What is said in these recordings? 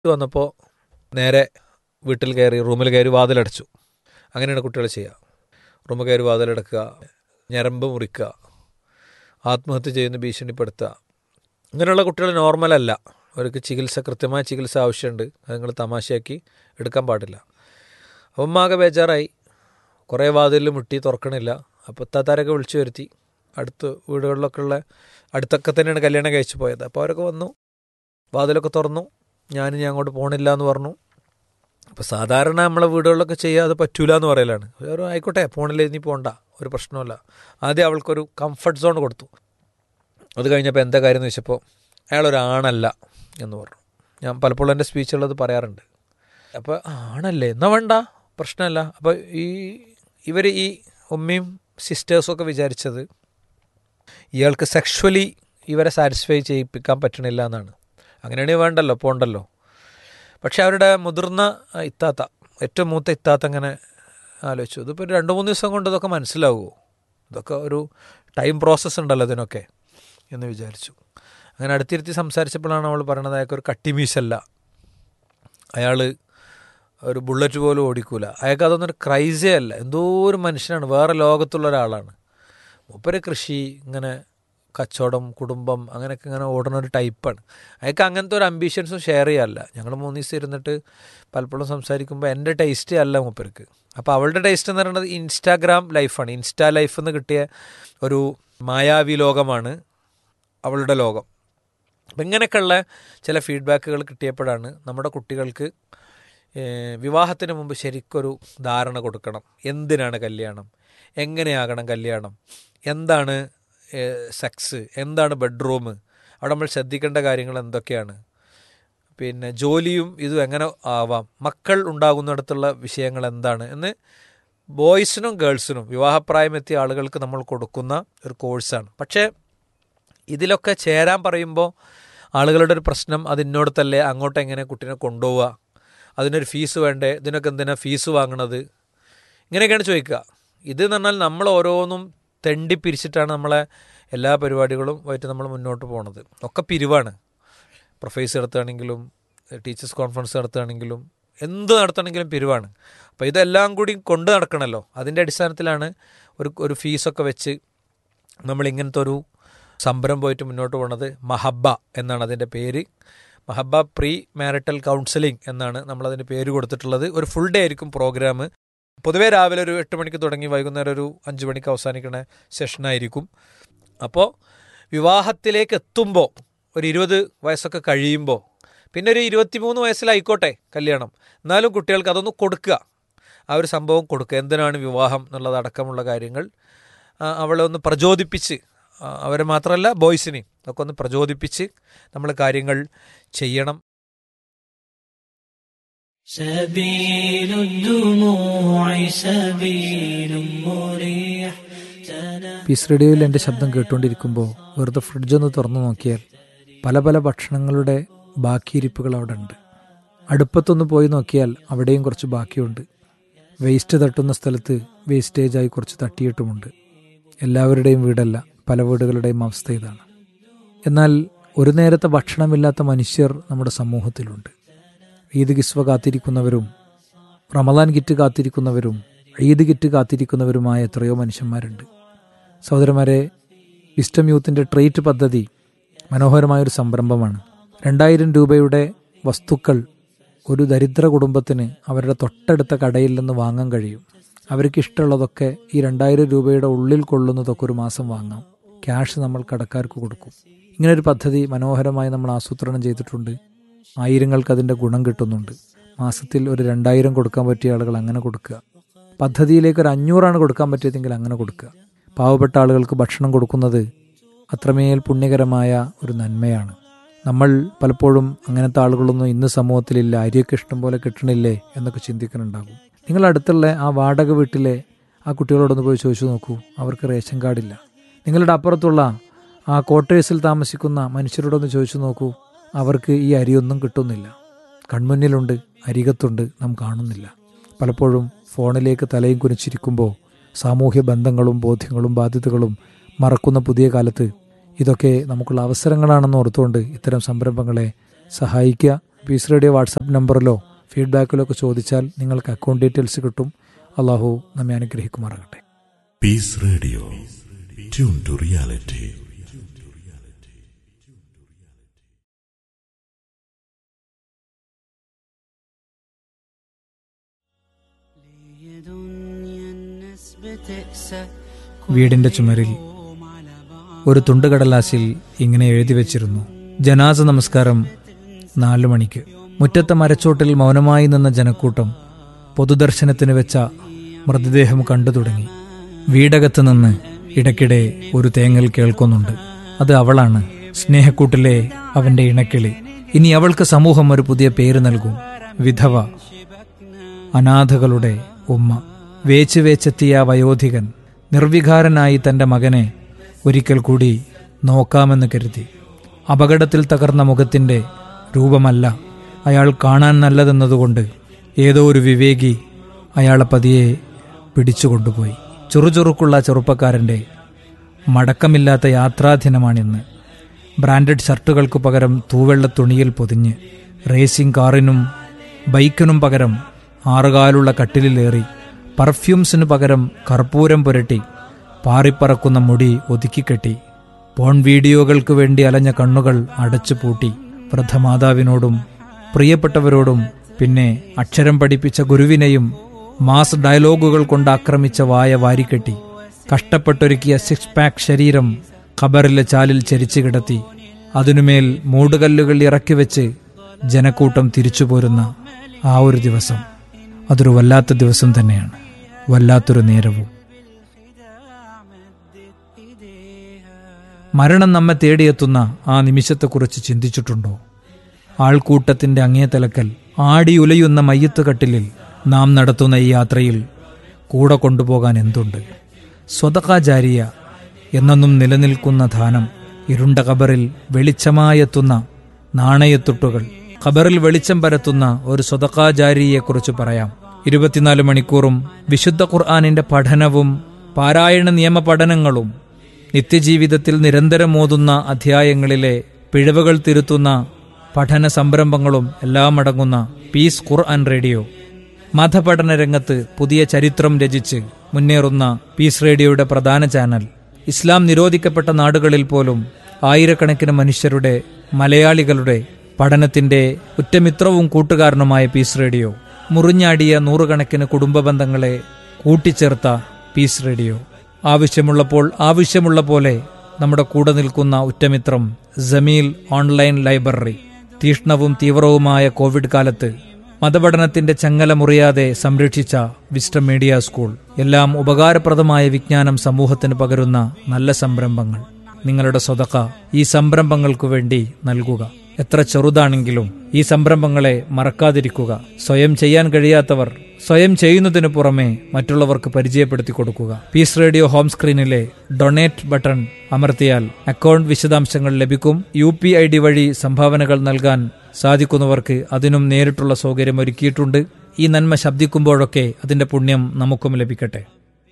വന്നപ്പോൾ നേരെ വീട്ടിൽ കയറി റൂമിൽ കയറി വാതിലടച്ചു അങ്ങനെയാണ് കുട്ടികൾ ചെയ്യുക റൂമിൽ കയറി വാതിലടക്കുക ഞരമ്പ് മുറിക്കുക ആത്മഹത്യ ചെയ്യുന്ന ഭീഷണിപ്പെടുത്തുക ഇങ്ങനെയുള്ള കുട്ടികൾ നോർമലല്ല അവർക്ക് ചികിത്സ കൃത്യമായ ചികിത്സ ആവശ്യമുണ്ട് അത് നിങ്ങൾ തമാശയാക്കി എടുക്കാൻ പാടില്ല അപ്പം ആകെ ബേജാറായി കുറേ വാതിലിൽ മുട്ടി തുറക്കണില്ല അപ്പോൾ താത്താരൊക്കെ വിളിച്ചു വരുത്തി അടുത്ത് വീടുകളിലൊക്കെ ഉള്ള അടുത്തൊക്കെ തന്നെയാണ് കല്യാണം കഴിച്ചു പോയത് അപ്പോൾ അവരൊക്കെ വന്നു വാതിലൊക്കെ തുറന്നു ഞാൻ ഞാൻ അങ്ങോട്ട് പോകണില്ല എന്ന് പറഞ്ഞു അപ്പോൾ സാധാരണ നമ്മളെ വീടുകളിലൊക്കെ ചെയ്യാതെ പറ്റൂല എന്ന് പറയലാണ് ഒരു ആയിക്കോട്ടെ പോണില്ല ഇനി പോകണ്ട ഒരു പ്രശ്നമില്ല ആദ്യം അവൾക്കൊരു കംഫർട്ട് സോൺ കൊടുത്തു അത് കഴിഞ്ഞപ്പോൾ എന്താ കാര്യം എന്ന് വെച്ചപ്പോൾ അയാളൊരാണല്ല എന്ന് പറഞ്ഞു ഞാൻ പലപ്പോഴും എൻ്റെ സ്പീച്ചുള്ളത് പറയാറുണ്ട് അപ്പോൾ ആണല്ലേ എന്നാ വേണ്ട പ്രശ്നമല്ല അപ്പോൾ ഈ ഇവർ ഈ ഉമ്മയും സിസ്റ്റേഴ്സും ഒക്കെ വിചാരിച്ചത് ഇയാൾക്ക് സെക്ഷുവലി ഇവരെ സാറ്റിസ്ഫൈ ചെയ്യിപ്പിക്കാൻ പറ്റണില്ല എന്നാണ് അങ്ങനെയാണെങ്കിൽ വേണ്ടല്ലോ പോണ്ടല്ലോ പക്ഷെ അവരുടെ മുതിർന്ന ഇത്താത്ത ഏറ്റവും മൂത്ത ഇത്താത്ത അങ്ങനെ ആലോചിച്ചു ഇതിപ്പോൾ ഒരു രണ്ട് മൂന്ന് ദിവസം കൊണ്ട് ഇതൊക്കെ മനസ്സിലാവുമോ ഇതൊക്കെ ഒരു ടൈം പ്രോസസ്സ് ഉണ്ടല്ലോ ഇതിനൊക്കെ എന്ന് വിചാരിച്ചു അങ്ങനെ അടുത്തിരുത്തി സംസാരിച്ചപ്പോഴാണ് അവൾ പറയണത് അയാൾക്ക് ഒരു കട്ടിമീശല്ല അയാൾ ഒരു ബുള്ളറ്റ് പോലും ഓടിക്കൂല അയാൾക്ക് അതൊന്നും ഒരു ക്രൈസേ അല്ല എന്തോ ഒരു മനുഷ്യനാണ് വേറെ ലോകത്തുള്ള ഒരാളാണ് മൂപ്പര് കൃഷി ഇങ്ങനെ കച്ചവടം കുടുംബം അങ്ങനെയൊക്കെ ഇങ്ങനെ ഓടുന്ന ഒരു ടൈപ്പാണ് അയാൾക്ക് അങ്ങനത്തെ ഒരു അംബീഷൻസും ഷെയർ ചെയ്യാറില്ല ഞങ്ങൾ മൂന്ന് ദിവസം ഇരുന്നിട്ട് പലപ്പോഴും സംസാരിക്കുമ്പോൾ എൻ്റെ ടേസ്റ്റ് അല്ല മൂപ്പർക്ക് അപ്പോൾ അവളുടെ ടേസ്റ്റ് എന്ന് പറയുന്നത് ഇൻസ്റ്റാഗ്രാം ലൈഫാണ് ഇൻസ്റ്റാ ലൈഫ് എന്ന് കിട്ടിയ ഒരു മായാവി ലോകമാണ് അവളുടെ ലോകം അപ്പം ഇങ്ങനെയൊക്കെയുള്ള ചില ഫീഡ്ബാക്കുകൾ കിട്ടിയപ്പോഴാണ് നമ്മുടെ കുട്ടികൾക്ക് വിവാഹത്തിന് മുമ്പ് ശരിക്കൊരു ധാരണ കൊടുക്കണം എന്തിനാണ് കല്യാണം എങ്ങനെയാകണം കല്യാണം എന്താണ് സെക്സ് എന്താണ് ബെഡ്റൂം അവിടെ നമ്മൾ ശ്രദ്ധിക്കേണ്ട കാര്യങ്ങൾ എന്തൊക്കെയാണ് പിന്നെ ജോലിയും ഇതും എങ്ങനെ ആവാം മക്കൾ ഉണ്ടാകുന്നിടത്തുള്ള വിഷയങ്ങൾ എന്താണ് എന്ന് ബോയ്സിനും ഗേൾസിനും വിവാഹപ്രായമെത്തിയ ആളുകൾക്ക് നമ്മൾ കൊടുക്കുന്ന ഒരു കോഴ്സാണ് പക്ഷേ ഇതിലൊക്കെ ചേരാൻ പറയുമ്പോൾ ആളുകളുടെ ഒരു പ്രശ്നം അത് ഇന്നോടത്തല്ലേ അങ്ങോട്ട് എങ്ങനെ കുട്ടീനെ കൊണ്ടുപോവുക അതിനൊരു ഫീസ് വേണ്ടേ ഇതിനൊക്കെ എന്തിനാ ഫീസ് വാങ്ങണത് ഇങ്ങനെയൊക്കെയാണ് ചോദിക്കുക ഇത് എന്ന് പറഞ്ഞാൽ നമ്മൾ ഓരോന്നും തെണ്ടി പിരിച്ചിട്ടാണ് നമ്മളെ എല്ലാ പരിപാടികളും ആയിട്ട് നമ്മൾ മുന്നോട്ട് പോണത് ഒക്കെ പിരിവാണ് പ്രൊഫൈസ് നടത്തുകയാണെങ്കിലും ടീച്ചേഴ്സ് കോൺഫറൻസ് നടത്തുകയാണെങ്കിലും എന്ത് നടത്തണമെങ്കിലും പിരിവാണ് അപ്പോൾ ഇതെല്ലാം കൂടി കൊണ്ട് നടക്കണമല്ലോ അതിൻ്റെ അടിസ്ഥാനത്തിലാണ് ഒരു ഒരു ഫീസൊക്കെ വെച്ച് നമ്മൾ ഇങ്ങനത്തെ ഒരു സംരംഭം പോയിട്ട് മുന്നോട്ട് പോകുന്നത് മഹബ്ബ എന്നാണ് അതിൻ്റെ പേര് മഹബ്ബ പ്രീ മാരിറ്റൽ കൗൺസിലിംഗ് എന്നാണ് നമ്മളതിന് പേര് കൊടുത്തിട്ടുള്ളത് ഒരു ഫുൾ ഡേ ആയിരിക്കും പ്രോഗ്രാം പൊതുവേ രാവിലെ ഒരു എട്ട് മണിക്ക് തുടങ്ങി വൈകുന്നേരം ഒരു അഞ്ച് മണിക്ക് അവസാനിക്കുന്ന സെഷനായിരിക്കും അപ്പോൾ വിവാഹത്തിലേക്ക് എത്തുമ്പോൾ ഒരു ഇരുപത് വയസ്സൊക്കെ കഴിയുമ്പോൾ പിന്നെ ഒരു ഇരുപത്തിമൂന്ന് വയസ്സിലായിക്കോട്ടെ കല്യാണം എന്നാലും കുട്ടികൾക്ക് അതൊന്ന് കൊടുക്കുക ആ ഒരു സംഭവം കൊടുക്കുക എന്തിനാണ് വിവാഹം എന്നുള്ളത് അടക്കമുള്ള കാര്യങ്ങൾ അവളെ ഒന്ന് പ്രചോദിപ്പിച്ച് അവരെ മാത്രമല്ല ബോയ്സിനെയും ഒക്കെ ഒന്ന് പ്രചോദിപ്പിച്ച് നമ്മൾ കാര്യങ്ങൾ ചെയ്യണം سبيل الدموع سبيل مريح പീസ് റേഡിയോയിൽ എൻ്റെ ശബ്ദം കേട്ടുകൊണ്ടിരിക്കുമ്പോൾ വെറുതെ ഫ്രിഡ്ജൊന്ന് തുറന്നു നോക്കിയാൽ പല പല ഭക്ഷണങ്ങളുടെ ബാക്കിയിരിപ്പുകൾ അവിടെ ഉണ്ട് അടുപ്പത്തൊന്ന് പോയി നോക്കിയാൽ അവിടെയും കുറച്ച് ബാക്കിയുണ്ട് വേസ്റ്റ് തട്ടുന്ന സ്ഥലത്ത് വേസ്റ്റേജായി കുറച്ച് തട്ടിയിട്ടുമുണ്ട് എല്ലാവരുടെയും വീടല്ല പല വീടുകളുടെയും അവസ്ഥ ഇതാണ് എന്നാൽ ഒരു നേരത്തെ ഭക്ഷണമില്ലാത്ത മനുഷ്യർ നമ്മുടെ സമൂഹത്തിലുണ്ട് ഈദ് കിസ്വ കാത്തിരിക്കുന്നവരും റമദാൻ കിറ്റ് കാത്തിരിക്കുന്നവരും ഈദ് കിറ്റ് കാത്തിരിക്കുന്നവരുമായ എത്രയോ മനുഷ്യന്മാരുണ്ട് സഹോദരന്മാരെ വിസ്റ്റം യൂത്തിൻ്റെ ട്രേറ്റ് പദ്ധതി മനോഹരമായൊരു സംരംഭമാണ് രണ്ടായിരം രൂപയുടെ വസ്തുക്കൾ ഒരു ദരിദ്ര കുടുംബത്തിന് അവരുടെ തൊട്ടടുത്ത കടയിൽ നിന്ന് വാങ്ങാൻ കഴിയും അവർക്ക് ഇഷ്ടമുള്ളതൊക്കെ ഈ രണ്ടായിരം രൂപയുടെ ഉള്ളിൽ കൊള്ളുന്നതൊക്കെ ഒരു മാസം വാങ്ങാം ക്യാഷ് നമ്മൾ കടക്കാർക്ക് കൊടുക്കും ഇങ്ങനൊരു പദ്ധതി മനോഹരമായി നമ്മൾ ആസൂത്രണം ചെയ്തിട്ടുണ്ട് ആയിരങ്ങൾക്ക് അതിൻ്റെ ഗുണം കിട്ടുന്നുണ്ട് മാസത്തിൽ ഒരു രണ്ടായിരം കൊടുക്കാൻ പറ്റിയ ആളുകൾ അങ്ങനെ കൊടുക്കുക പദ്ധതിയിലേക്ക് ഒരു അഞ്ഞൂറാണ് കൊടുക്കാൻ പറ്റിയതെങ്കിൽ അങ്ങനെ കൊടുക്കുക പാവപ്പെട്ട ആളുകൾക്ക് ഭക്ഷണം കൊടുക്കുന്നത് അത്രമേൽ പുണ്യകരമായ ഒരു നന്മയാണ് നമ്മൾ പലപ്പോഴും അങ്ങനത്തെ ആളുകളൊന്നും ഇന്ന് സമൂഹത്തിലില്ല അരിയൊക്കെ ഇഷ്ടം പോലെ കിട്ടണില്ലേ എന്നൊക്കെ ചിന്തിക്കുന്നുണ്ടാകും നിങ്ങൾ അടുത്തുള്ള ആ വാടക വീട്ടിലെ ആ കുട്ടികളോടൊന്ന് പോയി ചോദിച്ചു നോക്കൂ അവർക്ക് റേഷൻ കാർഡില്ല നിങ്ങളുടെ അപ്പുറത്തുള്ള ആ ക്വാർട്ടേഴ്സിൽ താമസിക്കുന്ന മനുഷ്യരോടൊന്ന് ചോദിച്ചു നോക്കൂ അവർക്ക് ഈ അരിയൊന്നും കിട്ടുന്നില്ല കൺമുന്നിലുണ്ട് അരികത്തുണ്ട് നാം കാണുന്നില്ല പലപ്പോഴും ഫോണിലേക്ക് തലയും കുനിച്ചിരിക്കുമ്പോൾ സാമൂഹ്യ ബന്ധങ്ങളും ബോധ്യങ്ങളും ബാധ്യതകളും മറക്കുന്ന പുതിയ കാലത്ത് ഇതൊക്കെ നമുക്കുള്ള അവസരങ്ങളാണെന്ന് ഓർത്തുകൊണ്ട് ഇത്തരം സംരംഭങ്ങളെ സഹായിക്കുക പീസ് റേഡിയോ വാട്സാപ്പ് നമ്പറിലോ ഫീഡ്ബാക്കിലോ ഒക്കെ ചോദിച്ചാൽ നിങ്ങൾക്ക് അക്കൗണ്ട് ഡീറ്റെയിൽസ് കിട്ടും അള്ളാഹു നമ്മെ അനുഗ്രഹിക്കുമാറാകട്ടെ Peace Radio. Tune to reality. വീടിന്റെ ചുമരിൽ ഒരു തുണ്ടുകടലാസിൽ ഇങ്ങനെ എഴുതി വെച്ചിരുന്നു ജനാസ നമസ്കാരം നാലു മണിക്ക് മുറ്റത്തെ മരച്ചോട്ടിൽ മൗനമായി നിന്ന ജനക്കൂട്ടം പൊതുദർശനത്തിന് വെച്ച മൃതദേഹം കണ്ടു തുടങ്ങി വീടകത്ത് നിന്ന് ഇടയ്ക്കിടെ ഒരു തേങ്ങൽ കേൾക്കുന്നുണ്ട് അത് അവളാണ് സ്നേഹക്കൂട്ടിലെ അവന്റെ ഇണക്കിളി ഇനി അവൾക്ക് സമൂഹം ഒരു പുതിയ പേര് നൽകും വിധവ അനാഥകളുടെ ഉമ്മ വേച്ച് വേച്ചെത്തിയ ആ വയോധികൻ നിർവികാരനായി തന്റെ മകനെ ഒരിക്കൽ കൂടി നോക്കാമെന്ന് കരുതി അപകടത്തിൽ തകർന്ന മുഖത്തിന്റെ രൂപമല്ല അയാൾ കാണാൻ നല്ലതെന്നതുകൊണ്ട് ഏതോ ഒരു വിവേകി അയാളെ പതിയെ പിടിച്ചുകൊണ്ടുപോയി ചുറുചുറുക്കുള്ള ചെറുപ്പക്കാരന്റെ മടക്കമില്ലാത്ത യാത്രാദിനമാണിന്ന് ബ്രാൻഡഡ് ഷർട്ടുകൾക്ക് പകരം തൂവെള്ള തുണിയിൽ പൊതിഞ്ഞ് റേസിംഗ് കാറിനും ബൈക്കിനും പകരം ആറുകാലുള്ള കട്ടിലിലേറി പർഫ്യൂംസിനു പകരം കർപ്പൂരം പുരട്ടി പാറിപ്പറക്കുന്ന മുടി ഒതുക്കിക്കെട്ടി പോൺ വീഡിയോകൾക്ക് വേണ്ടി അലഞ്ഞ കണ്ണുകൾ അടച്ചു പൂട്ടി വൃദ്ധമാതാവിനോടും പ്രിയപ്പെട്ടവരോടും പിന്നെ അക്ഷരം പഠിപ്പിച്ച ഗുരുവിനെയും മാസ് ഡയലോഗുകൾ കൊണ്ട് ആക്രമിച്ച വായ വാരിക്കെട്ടി കഷ്ടപ്പെട്ടൊരുക്കിയ സിക്സ് പാക്ക് ശരീരം ഖബറിലെ ചാലിൽ ചരിച്ചു കിടത്തി അതിനുമേൽ മൂടുകല്ലുകൾ ഇറക്കി വെച്ച് ജനക്കൂട്ടം തിരിച്ചു പോരുന്ന ആ ഒരു ദിവസം അതൊരു വല്ലാത്ത ദിവസം തന്നെയാണ് വല്ലാത്തൊരു നേരവും മരണം നമ്മെ തേടിയെത്തുന്ന ആ നിമിഷത്തെക്കുറിച്ച് ചിന്തിച്ചിട്ടുണ്ടോ ആൾക്കൂട്ടത്തിന്റെ അങ്ങേ തലക്കൽ ആടിയുലയുന്ന മയ്യത്ത് കട്ടിലിൽ നാം നടത്തുന്ന ഈ യാത്രയിൽ കൂടെ കൊണ്ടുപോകാൻ എന്തുണ്ട് സ്വതകാചാരിയ എന്നെന്നും നിലനിൽക്കുന്ന ധാനം ഇരുണ്ട കബറിൽ വെളിച്ചമായെത്തുന്ന നാണയത്തുട്ടുകൾ ഖബറിൽ വെളിച്ചം പരത്തുന്ന ഒരു സ്വതകാചാരിയെക്കുറിച്ച് പറയാം ഇരുപത്തിനാല് മണിക്കൂറും വിശുദ്ധ ഖുർആാനിന്റെ പഠനവും പാരായണ നിയമ പഠനങ്ങളും നിത്യജീവിതത്തിൽ നിരന്തരം ഓതുന്ന അധ്യായങ്ങളിലെ പിഴവുകൾ തിരുത്തുന്ന പഠന സംരംഭങ്ങളും എല്ലാം അടങ്ങുന്ന പീസ് ഖുർആൻ റേഡിയോ മതപഠന രംഗത്ത് പുതിയ ചരിത്രം രചിച്ച് മുന്നേറുന്ന പീസ് റേഡിയോയുടെ പ്രധാന ചാനൽ ഇസ്ലാം നിരോധിക്കപ്പെട്ട നാടുകളിൽ പോലും ആയിരക്കണക്കിന് മനുഷ്യരുടെ മലയാളികളുടെ പഠനത്തിന്റെ ഉറ്റമിത്രവും കൂട്ടുകാരനുമായ പീസ് റേഡിയോ മുറിഞ്ഞാടിയ നൂറുകണക്കിന് കുടുംബ ബന്ധങ്ങളെ കൂട്ടിച്ചേർത്ത പീസ് റേഡിയോ ആവശ്യമുള്ളപ്പോൾ ആവശ്യമുള്ള പോലെ നമ്മുടെ കൂടെ നിൽക്കുന്ന ഉറ്റമിത്രം ജമീൽ ഓൺലൈൻ ലൈബ്രറി തീഷ്ണവും തീവ്രവുമായ കോവിഡ് കാലത്ത് മതപഠനത്തിന്റെ ചങ്ങല മുറിയാതെ സംരക്ഷിച്ച വിസ്റ്റം മീഡിയ സ്കൂൾ എല്ലാം ഉപകാരപ്രദമായ വിജ്ഞാനം സമൂഹത്തിന് പകരുന്ന നല്ല സംരംഭങ്ങൾ നിങ്ങളുടെ സ്വതക്ക ഈ സംരംഭങ്ങൾക്കു വേണ്ടി നൽകുക എത്ര ചെറുതാണെങ്കിലും ഈ സംരംഭങ്ങളെ മറക്കാതിരിക്കുക സ്വയം ചെയ്യാൻ കഴിയാത്തവർ സ്വയം ചെയ്യുന്നതിനു പുറമെ മറ്റുള്ളവർക്ക് പരിചയപ്പെടുത്തി കൊടുക്കുക പീസ് റേഡിയോ ഹോം സ്ക്രീനിലെ ഡൊണേറ്റ് ബട്ടൺ അമർത്തിയാൽ അക്കൗണ്ട് വിശദാംശങ്ങൾ ലഭിക്കും യു പി ഐ ഡി വഴി സംഭാവനകൾ നൽകാൻ സാധിക്കുന്നവർക്ക് അതിനും നേരിട്ടുള്ള സൗകര്യം ഒരുക്കിയിട്ടുണ്ട് ഈ നന്മ ശബ്ദിക്കുമ്പോഴൊക്കെ അതിന്റെ പുണ്യം നമുക്കും ലഭിക്കട്ടെ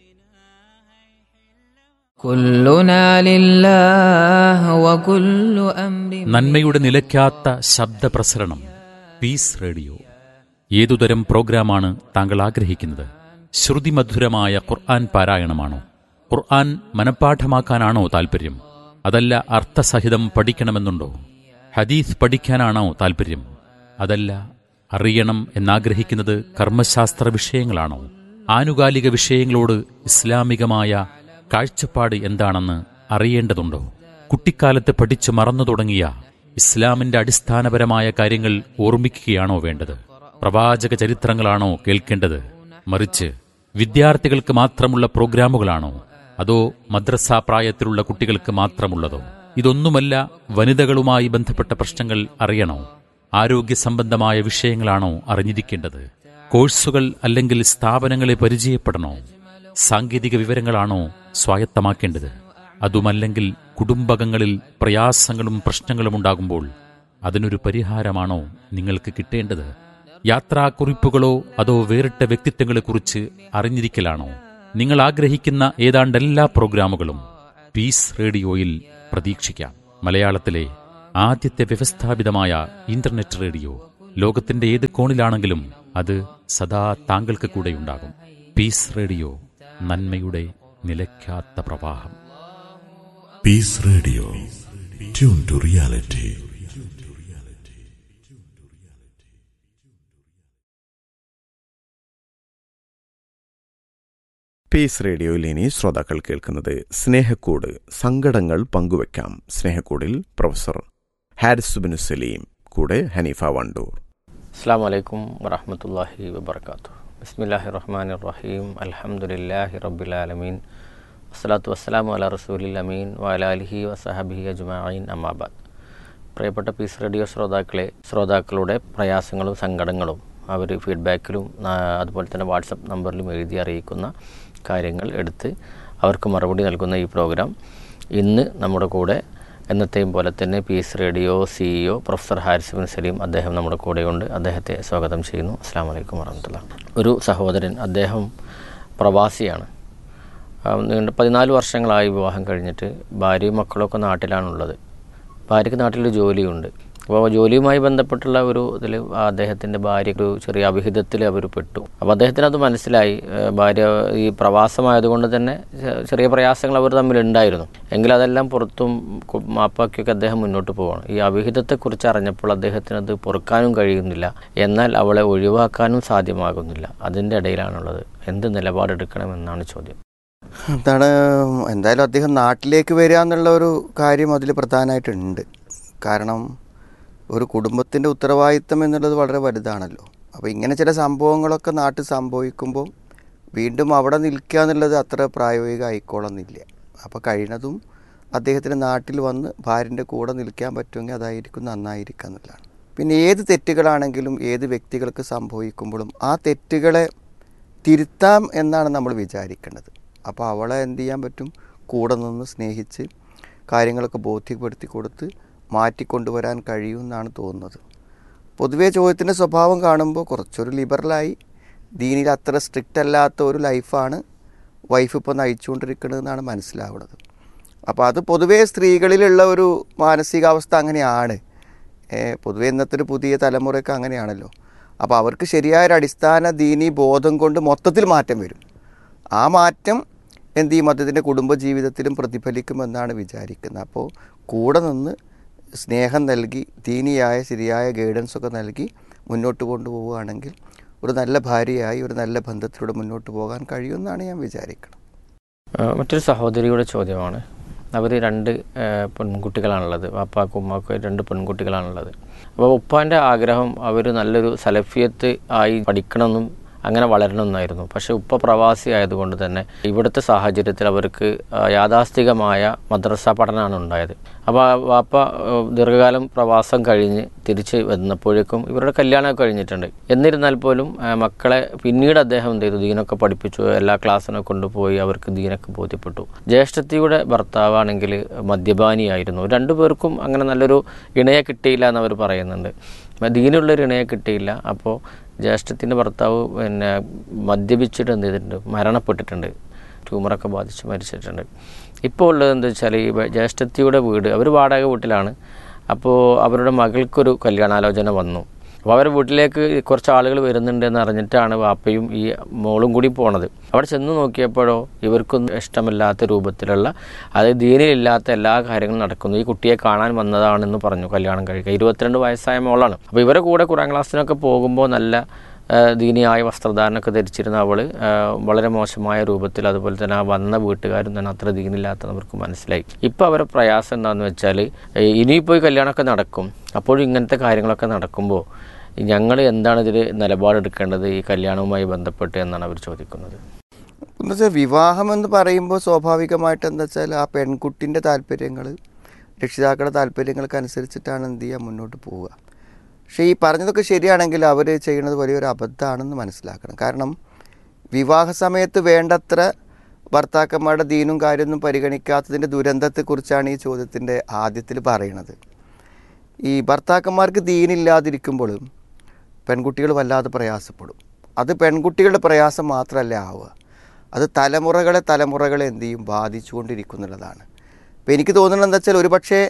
كلنا لله وكل أمر നന്മയുടെ നിലയ്ക്കാത്ത ശബ്ദപ്രസരണം പീസ് റേഡിയോ ഏതുതരം പ്രോഗ്രാമാണ് താങ്കൾ ആഗ്രഹിക്കുന്നത് ശ്രുതിമധുരമായ ഖുർആൻ പാരായണമാണോ ഖുർആൻ മനഃപ്പാഠമാക്കാനാണോ താൽപ്പര്യം അതല്ല അർത്ഥസഹിതം പഠിക്കണമെന്നുണ്ടോ ഹദീസ് പഠിക്കാനാണോ താൽപ്പര്യം അതല്ല അറിയണം എന്നാഗ്രഹിക്കുന്നത് കർമ്മശാസ്ത്ര വിഷയങ്ങളാണോ ആനുകാലിക വിഷയങ്ങളോട് ഇസ്ലാമികമായ കാഴ്ചപ്പാട് എന്താണെന്ന് അറിയേണ്ടതുണ്ടോ കുട്ടിക്കാലത്ത് പഠിച്ചു മറന്നു തുടങ്ങിയ ഇസ്ലാമിന്റെ അടിസ്ഥാനപരമായ കാര്യങ്ങൾ ഓർമ്മിക്കുകയാണോ വേണ്ടത് പ്രവാചക ചരിത്രങ്ങളാണോ കേൾക്കേണ്ടത് മറിച്ച് വിദ്യാർത്ഥികൾക്ക് മാത്രമുള്ള പ്രോഗ്രാമുകളാണോ അതോ മദ്രസ പ്രായത്തിലുള്ള കുട്ടികൾക്ക് മാത്രമുള്ളതോ ഇതൊന്നുമല്ല വനിതകളുമായി ബന്ധപ്പെട്ട പ്രശ്നങ്ങൾ അറിയണോ ആരോഗ്യ സംബന്ധമായ വിഷയങ്ങളാണോ അറിഞ്ഞിരിക്കേണ്ടത് കോഴ്സുകൾ അല്ലെങ്കിൽ സ്ഥാപനങ്ങളെ പരിചയപ്പെടണോ സാങ്കേതിക വിവരങ്ങളാണോ സ്വായത്തമാക്കേണ്ടത് അതുമല്ലെങ്കിൽ കുടുംബകങ്ങളിൽ പ്രയാസങ്ങളും പ്രശ്നങ്ങളും ഉണ്ടാകുമ്പോൾ അതിനൊരു പരിഹാരമാണോ നിങ്ങൾക്ക് കിട്ടേണ്ടത് യാത്രാക്കുറിപ്പുകളോ അതോ വേറിട്ട വ്യക്തിത്വങ്ങളെക്കുറിച്ച് അറിഞ്ഞിരിക്കലാണോ നിങ്ങൾ ആഗ്രഹിക്കുന്ന ഏതാണ്ട് എല്ലാ പ്രോഗ്രാമുകളും പീസ് റേഡിയോയിൽ പ്രതീക്ഷിക്കാം മലയാളത്തിലെ ആദ്യത്തെ വ്യവസ്ഥാപിതമായ ഇന്റർനെറ്റ് റേഡിയോ ലോകത്തിന്റെ ഏത് കോണിലാണെങ്കിലും അത് സദാ താങ്കൾക്ക് കൂടെയുണ്ടാകും പീസ് റേഡിയോ നന്മയുടെ നിലയ്ക്കാത്ത പ്രവാഹം Peace Radio. Tune to reality. Peace റേഡിയോയിൽ ഇനി ശ്രോതാക്കൾ കേൾക്കുന്നത് സ്നേഹക്കൂട് സങ്കടങ്ങൾ പങ്കുവെക്കാം സ്നേഹക്കൂടിൽ പ്രൊഫസർ ഹാരിസ് ബിൻ സലീം കൂടെ ഹനീഫ വണ്ടൂർ അസ്സാം വലൈക്കും വറഹമത്തല്ലാഹി വബർക്കാത്തു ബിസ്മില്ലാഹി റഹ്മാൻ റഹീം അൽഹംദുലില്ലാഹി റബ്ബിലാലമീൻ വസ്സലാത്തു വസ്സലാമു അല റസൂലിൽ അമീൻ വലാലിഹി വസഹബിഹി അജ്മായിൻ അമ്മാബാദ് പ്രിയപ്പെട്ട പീസ് റേഡിയോ ശ്രോതാക്കളെ ശ്രോതാക്കളുടെ പ്രയാസങ്ങളും സങ്കടങ്ങളും അവർ ഫീഡ്ബാക്കിലും ആ, അതുപോലെ തന്നെ വാട്സപ്പ് നമ്പറിലും എഴുതി അറിയിക്കുന്ന കാര്യങ്ങൾ എടുത്ത് അവർക്ക് മറുപടി നൽകുന്ന ഈ പ്രോഗ്രാം ഇന്ന് നമ്മുടെ കൂടെ എന്നത്തെയും പോലെ തന്നെ Peace Radio CEO professor Haris bin Salim അദ്ദേഹം നമ്മുടെ കൂടെയുണ്ട് അദ്ദേഹത്തെ സ്വാഗതം ചെയ്യുന്നു അസ്സാം വലൈക്കും വറഹമത്തുള്ള ഒരു സഹോദരൻ അദ്ദേഹം പ്രവാസിയാണ് ആ, നീണ്ട പതിനാല് വർഷങ്ങളായി വിവാഹം കഴിഞ്ഞിട്ട് ഭാര്യയും മക്കളൊക്കെ നാട്ടിലാണുള്ളത് ഭാര്യയ്ക്ക് നാട്ടിലൊരു ജോലിയുണ്ട് അപ്പോൾ ജോലിയുമായി ബന്ധപ്പെട്ടുള്ള ഒരു ഇതിൽ അദ്ദേഹത്തിൻ്റെ ഭാര്യ ഒരു ചെറിയ അവിഹിതത്തിൽ അവർ പെട്ടു അപ്പോൾ അദ്ദേഹത്തിന് അത് മനസ്സിലായി ഏഹ് ഭാര്യ ഈ പ്രവാസമായതുകൊണ്ട് തന്നെ ചെ- ചെറിയ പ്രയാസങ്ങൾ അവർ തമ്മിലുണ്ടായിരുന്നു എങ്കിലും അതെല്ലാം പുറത്തും കു- മാപ്പാക്കിയൊക്കെ അദ്ദേഹം മുന്നോട്ട് പോവാണ് ഈ അവിഹിതത്തെക്കുറിച്ച് അറിഞ്ഞപ്പോൾ അദ്ദേഹത്തിന് അത് പൊറുക്കാനും കഴിയുന്നില്ല എന്നാൽ അവളെ ഒഴിവാക്കാനും സാധ്യമാകുന്നില്ല അതിൻ്റെ ഇടയിലാണുള്ളത് എന്ത് നിലപാടെടുക്കണമെന്നാണ് ചോദ്യം എന്താണ് എന്തായാലും അദ്ദേഹം നാട്ടിലേക്ക് വരിക എന്നുള്ള ഒരു കാര്യം അതിൽ പ്രധാനമായിട്ടുണ്ട് കാരണം ഒരു കുടുംബത്തിൻ്റെ ഉത്തരവാദിത്തം എന്നുള്ളത് വളരെ വലുതാണല്ലോ അപ്പോൾ ഇങ്ങനെ ചില സംഭവങ്ങളൊക്കെ നാട്ടിൽ സംഭവിക്കുമ്പോൾ വീണ്ടും അവിടെ നിൽക്കുക എന്നുള്ളത് അത്ര പ്രായോഗിക ആയിക്കോളന്നില്ല അപ്പോൾ കഴിയുന്നതും അദ്ദേഹത്തിന് നാട്ടിൽ വന്ന് ഭാര്യൻ്റെ കൂടെ നിൽക്കാൻ പറ്റുമെങ്കിൽ അതായിരിക്കും നന്നായിരിക്കുക എന്നുള്ളതാണ് പിന്നെ ഏത് തെറ്റുകളാണെങ്കിലും ഏത് വ്യക്തികൾക്ക് സംഭവിക്കുമ്പോഴും ആ തെറ്റുകളെ തിരുത്താം എന്നാണ് നമ്മൾ വിചാരിക്കേണ്ടത് അപ്പോൾ അവളെ എന്ത് ചെയ്യാൻ പറ്റും കൂടെ നിന്ന് സ്നേഹിച്ച് കാര്യങ്ങളൊക്കെ ബോധ്യപ്പെടുത്തി കൊടുത്ത് മാറ്റിക്കൊണ്ടുവരാൻ കഴിയുമെന്നാണ് തോന്നുന്നത് പൊതുവേ ചോദ്യത്തിൻ്റെ സ്വഭാവം കാണുമ്പോൾ കുറച്ചൊരു ലിബറലായി ദീനിൽ അത്ര സ്ട്രിക്റ്റ് അല്ലാത്ത ഒരു ലൈഫാണ് വൈഫ് ഇപ്പോൾ നയിച്ചുകൊണ്ടിരിക്കുന്നതെന്നാണ് മനസ്സിലാവുന്നത് അപ്പോൾ അത് പൊതുവേ സ്ത്രീകളിലുള്ള ഒരു മാനസികാവസ്ഥ അങ്ങനെയാണ് ഏ, പൊതുവെ ഇന്നത്തെ ഒരു പുതിയ തലമുറയൊക്കെ അങ്ങനെയാണല്ലോ അപ്പോൾ അവർക്ക് ശരിയായൊരു അടിസ്ഥാന ദീനി ബോധം കൊണ്ട് മൊത്തത്തിൽ മാറ്റം വരും ആ മാറ്റം എന്ത് ചെയ്യും അദ്ദേഹത്തിൻ്റെ കുടുംബജീവിതത്തിലും പ്രതിഫലിക്കുമെന്നാണ് വിചാരിക്കുന്നത് അപ്പോൾ കൂടെ നിന്ന് സ്നേഹം നൽകി ദീനിയായ ശരിയായ ഗൈഡൻസ് ഒക്കെ നൽകി മുന്നോട്ട് കൊണ്ടുപോവുകയാണെങ്കിൽ ഒരു നല്ല ഭാര്യയായി ഒരു നല്ല ബന്ധത്തിലൂടെ മുന്നോട്ട് പോകാൻ കഴിയുമെന്നാണ് ഞാൻ വിചാരിക്കുന്നത് ആ, മറ്റൊരു സഹോദരിയുടെ ചോദ്യമാണ് അവർ രണ്ട് ആ, പെൺകുട്ടികളാണുള്ളത് വാപ്പാക്കും ഉമ്മാക്കും രണ്ട് പെൺകുട്ടികളാണുള്ളത് അപ്പോൾ ഉപ്പാൻ്റെ ആഗ്രഹം അവർ നല്ലൊരു സലഫിയത്ത് ആയി പഠിക്കണമെന്നും അങ്ങനെ വളരണമെന്നായിരുന്നു പക്ഷേ ഉപ്പ പ്രവാസി ആയതുകൊണ്ട് തന്നെ ഇവിടുത്തെ സാഹചര്യത്തിൽ അവർക്ക് ആ, യാഥാസ്ഥികമായ മദ്രസ പഠനമാണ് ഉണ്ടായത് അപ്പോൾ ആ വാപ്പ ആ, ദീർഘകാലം പ്രവാസം കഴിഞ്ഞ് തിരിച്ച് വന്നപ്പോഴേക്കും ഇവരുടെ കല്യാണമൊക്കെ കഴിഞ്ഞിട്ടുണ്ട് എന്നിരുന്നാൽ പോലും ആ, മക്കളെ പിന്നീട് അദ്ദേഹം എന്ത് ചെയ്തു ദീനൊക്കെ പഠിപ്പിച്ചു എല്ലാ ക്ലാസ്സിനൊക്കെ കൊണ്ടുപോയി അവർക്ക് ദീനൊക്കെ ബോധ്യപ്പെട്ടു ജ്യേഷ്ഠത്തിയുടെ ഭർത്താവാണെങ്കിൽ മദ്യപാനിയായിരുന്നു രണ്ടുപേർക്കും അങ്ങനെ നല്ലൊരു ഇണയെ കിട്ടിയില്ല എന്നവർ പറയുന്നുണ്ട് ദീനുള്ളൊരു ഇണയെ കിട്ടിയില്ല അപ്പോൾ ജ്യേഷ്ഠത്തിൻ്റെ ഭർത്താവ് പിന്നെ മദ്യപിച്ചിട്ട് എന്ത് ചെയ്തിട്ടുണ്ട് മരണപ്പെട്ടിട്ടുണ്ട് ട്യൂമറൊക്കെ ബാധിച്ച് മരിച്ചിട്ടുണ്ട് ഇപ്പോൾ ഉള്ളത് എന്താ വെച്ചാൽ ഈ വ- ജ്യേഷ്ഠത്തിയുടെ വീട് അവർ വാടക വീട്ടിലാണ് അപ്പോൾ അവരുടെ മകൾക്കൊരു കല്യാണാലോചന വന്നു അപ്പോൾ അവരുടെ വീട്ടിലേക്ക് കുറച്ച് ആളുകൾ വരുന്നുണ്ട് എന്ന് അറിഞ്ഞിട്ടാണ് വാപ്പയും ഈ മോളും കൂടി പോണത് അവിടെ ചെന്ന് നോക്കിയപ്പോഴോ ഇവർക്കൊന്നും ഇഷ്ടമില്ലാത്ത രൂപത്തിലുള്ള അതായത് ദീനിലില്ലാത്ത എല്ലാ കാര്യങ്ങളും നടക്കുന്നു ഈ കുട്ടിയെ കാണാൻ വന്നതാണെന്ന് പറഞ്ഞു കല്യാണം കഴിക്കുക ഇരുപത്തിരണ്ട് വയസ്സായ മോളാണ് അപ്പോൾ ഇവരെ കൂടെ കുറാം ക്ലാസ്സിനൊക്കെ പോകുമ്പോൾ നല്ല ആ, ദീനിയായ വസ്ത്രധാരണമൊക്കെ ധരിച്ചിരുന്ന അവൾ വളരെ മോശമായ രൂപത്തിൽ അതുപോലെ തന്നെ ആ വന്ന വീട്ടുകാരും തന്നെ അത്ര ദീനില്ലാത്ത അവർക്ക് മനസ്സിലായി ഇപ്പോൾ അവരെ പ്രയാസം എന്താണെന്ന് വെച്ചാൽ ഇനിയിപ്പോൾ ഈ കല്യാണമൊക്കെ നടക്കും അപ്പോഴും ഇങ്ങനത്തെ കാര്യങ്ങളൊക്കെ നടക്കുമ്പോൾ ഞങ്ങൾ എന്താണ് ഇതിൽ നിലപാടെടുക്കേണ്ടത് ഈ കല്യാണവുമായി ബന്ധപ്പെട്ട് എന്നാണ് അവർ ചോദിക്കുന്നത് എന്ന് വെച്ചാൽ വിവാഹം എന്ന് പറയുമ്പോൾ സ്വാഭാവികമായിട്ട് എന്താ വെച്ചാൽ ആ പെൺകുട്ടിൻ്റെ താല്പര്യങ്ങൾ രക്ഷിതാക്കളുടെ താല്പര്യങ്ങൾക്ക് അനുസരിച്ചിട്ടാണ് എന്ത് ചെയ്യുക മുന്നോട്ട് പോവുക പക്ഷേ ഈ പറഞ്ഞതൊക്കെ ശരിയാണെങ്കിൽ അവർ ചെയ്യുന്നത് വലിയൊരു അബദ്ധമാണെന്ന് മനസ്സിലാക്കണം കാരണം വിവാഹ സമയത്ത് വേണ്ടത്ര ഭർത്താക്കന്മാരുടെ ദീനും കാര്യമൊന്നും പരിഗണിക്കാത്തതിൻ്റെ ദുരന്തത്തെക്കുറിച്ചാണ് ഈ ചോദ്യത്തിൻ്റെ ആദ്യത്തിൽ പറയണത് ഈ ഭർത്താക്കന്മാർക്ക് ദീനില്ലാതിരിക്കുമ്പോഴും പെൺകുട്ടികൾ വല്ലാതെ പ്രയാസപ്പെടും അത് പെൺകുട്ടികളുടെ പ്രയാസം മാത്രമല്ല ആവുക അത് തലമുറകളെ തലമുറകളെ എന്ത് ചെയ്യും ബാധിച്ചുകൊണ്ടിരിക്കുന്നുള്ളതാണ് അപ്പോൾ എനിക്ക് തോന്നുന്നത് എന്താ വെച്ചാൽ ഒരുപക്ഷേ